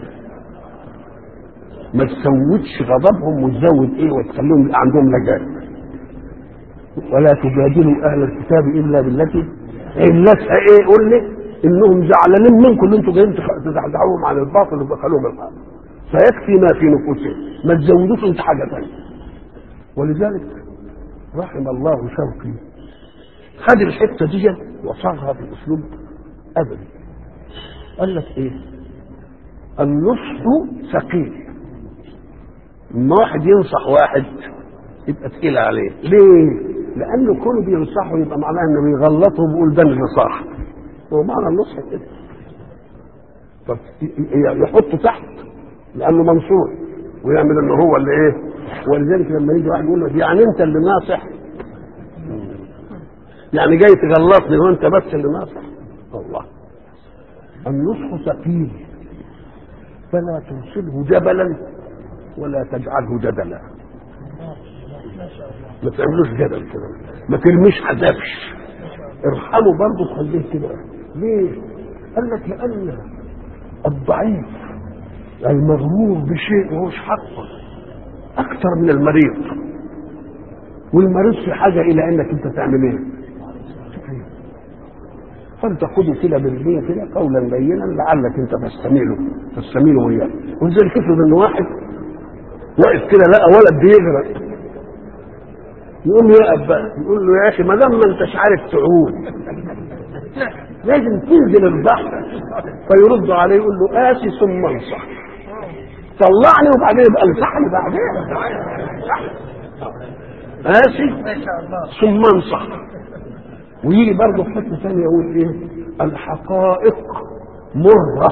ما تسودش غضبهم وتزود ايه وتخليهم عندهم لجاج ولا تجادلوا اهل الكتاب الا بالتي علتها ايه قول لي انهم زعلانين منكم ان انتوا جايين تزعزعوهم عن الباطل وتدخلوهم الحق فيكفي ما في نفوسهم ما تزودوش انت حاجه ثانيه ولذلك رحم الله شوقي خد الحته دي وصاغها باسلوب ابدي قال لك ايه النصح ثقيل لما واحد ينصح واحد يبقى تقيل عليه ليه لانه كونه بينصحه يبقى معناه انه بيغلطه وبيقول ده اللي صح هو معنى النصح كده طب يحطه تحت لانه منصور ويعمل انه هو اللي ايه ولذلك لما يجي واحد يقول له يعني انت اللي ناصح يعني جاي تغلطني وانت بس اللي ناصح الله النصح ثقيل فلا تنصبه جبلا ولا تجعله جدلا ما تعملوش جدل كده ما ترميش حدفش ارحمه برضه تخليه كده ليه؟ قال لك لان الضعيف المغرور بشيء ماهوش حقه اكثر من المريض والمريض في حاجه الى انك انت تعمل ايه؟ فانت خده كده بالليل كده قولا لينا لعلك انت تستميله تستميله وياه ولذلك افرض ان واحد واقف كده لقى ولد بيغرق يقوم يقف بقى يقول له يا اخي ما دام ما انتش عارف تعوم لازم تنزل البحر فيرد عليه يقول له آسي ثم انصح طلعني وبعدين يبقى امسحني بعدين ماشي ما شاء الله ثم انصح ويجي برضه في حته ثانيه يقول ايه الحقائق مره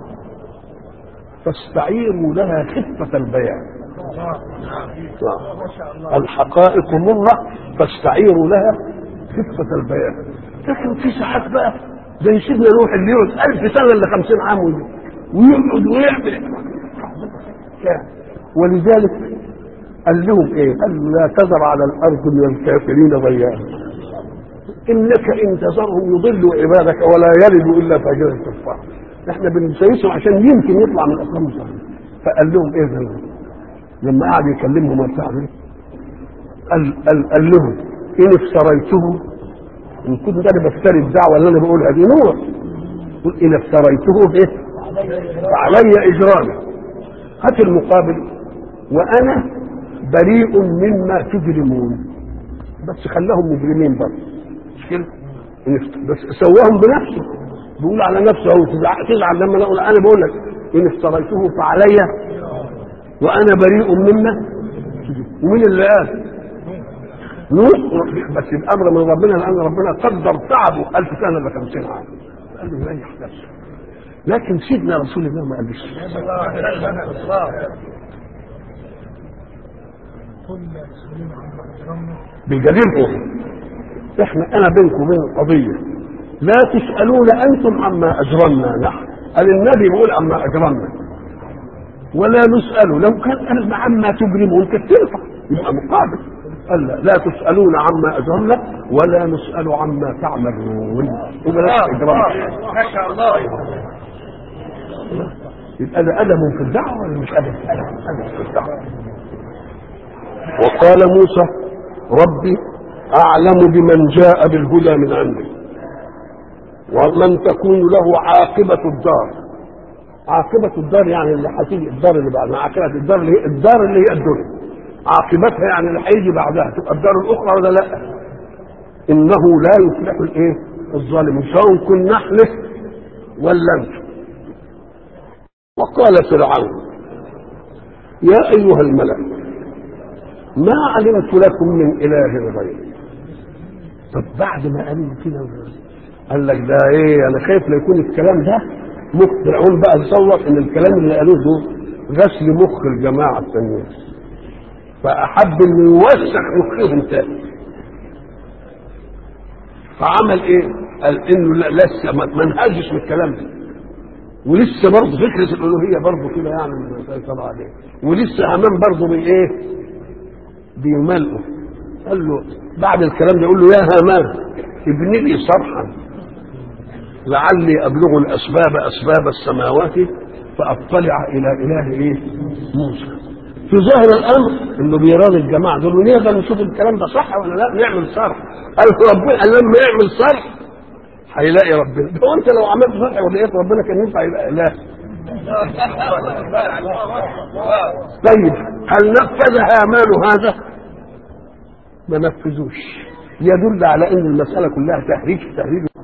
فاستعيروا لها خفه البيان ما شاء الله الحقائق مرة فاستعيروا لها خفة البيان لكن في ساعات بقى زي سيدنا نوح اللي يقعد ألف سنة إلا خمسين عام وي- ويقعد ويعمل كان. ولذلك قال لهم ايه؟ قال لا تذر على الارض من الكافرين ضياء انك ان تذرهم يضلوا عبادك ولا يلدوا الا فاجرا كفارا احنا بنسيسهم عشان يمكن يطلع من اصلهم صحيح فقال لهم ايه ده لما قعد يكلمهم وبتاع ده، قال قال قال لهم ان افتريته ان كنت انا بفتري الدعوه اللي انا بقولها دي نور قل ان افتريته ايه فعلي اجرامي هات المقابل وانا بريء مما تجرمون بس خلاهم مجرمين برضه مش كده إن افت- بس سواهم بنفسه بيقول على نفسه هو تزعل, تزعل لما انا اقول انا بقول لك ان افتريته فعلي وانا بريء مما ومين اللي قال نوح بس الامر من ربنا لان ربنا قدر تعبه ألف سنه الا 50 عام قال له لا يحتاج لكن سيدنا رسول الله ما قالش الله بجديركم احنا انا بينكم وبين قضيه لا تسالون انتم عما اجرمنا نحن قال النبي بيقول عما اجرمنا ولا نسال لو كان قال عما تجرمون كانت تنفع يبقى مقابل قال لا, لا تسالون عما اجرمنا ولا نسال عما تعملون يبقى لا اجرام ما شاء الله يبقى ده ادب في الدعوه ولا مش ادب؟ ادب في الدعوه وقال موسى ربي اعلم بمن جاء بالهدى من عندك ومن تكون له عاقبه الدار عاقبة الدار يعني اللي هتيجي الدار اللي بعدها عاقبة الدار اللي هي الدار اللي هي الدنيا عاقبتها يعني اللي هيجي بعدها تبقى الدار الأخرى ولا لا؟ إنه لا يفلح الإيه؟ الظالمون سواء كنا نحلف ولا أنتم وقال فرعون يا أيها الملأ ما علمت لكم من إله غيري طب بعد ما قالوا كده قال لك ده ايه انا خايف لا يكون الكلام ده مخ فرعون بقى تصور ان الكلام اللي قالوه ده غسل مخ الجماعه التانيين فاحب انه يوسع مخهم تاني فعمل ايه؟ قال انه لا لسه ما ما انهزش من الكلام ده ولسه برضه فكره الالوهيه برضه كده يعني ما سيطر عليه ولسه هامان برضه بايه؟ بيملئه قال له بعد الكلام ده يقول له يا هامان ابن لي صرحا لعلي ابلغ الاسباب اسباب السماوات فاطلع الى اله ايه؟ موسى. في ظاهر الامر انه بيراد الجماعه دول ونقدر نشوف الكلام ده صح ولا لا نعمل صرح. قال ربنا قال لما يعمل صرح هيلاقي ربنا ده انت لو عملت صرح ولقيت ربنا كان ينفع يبقى اله طيب هل نفذ هامان هذا؟ ما نفذوش يدل على ان المساله كلها تهريج تهريج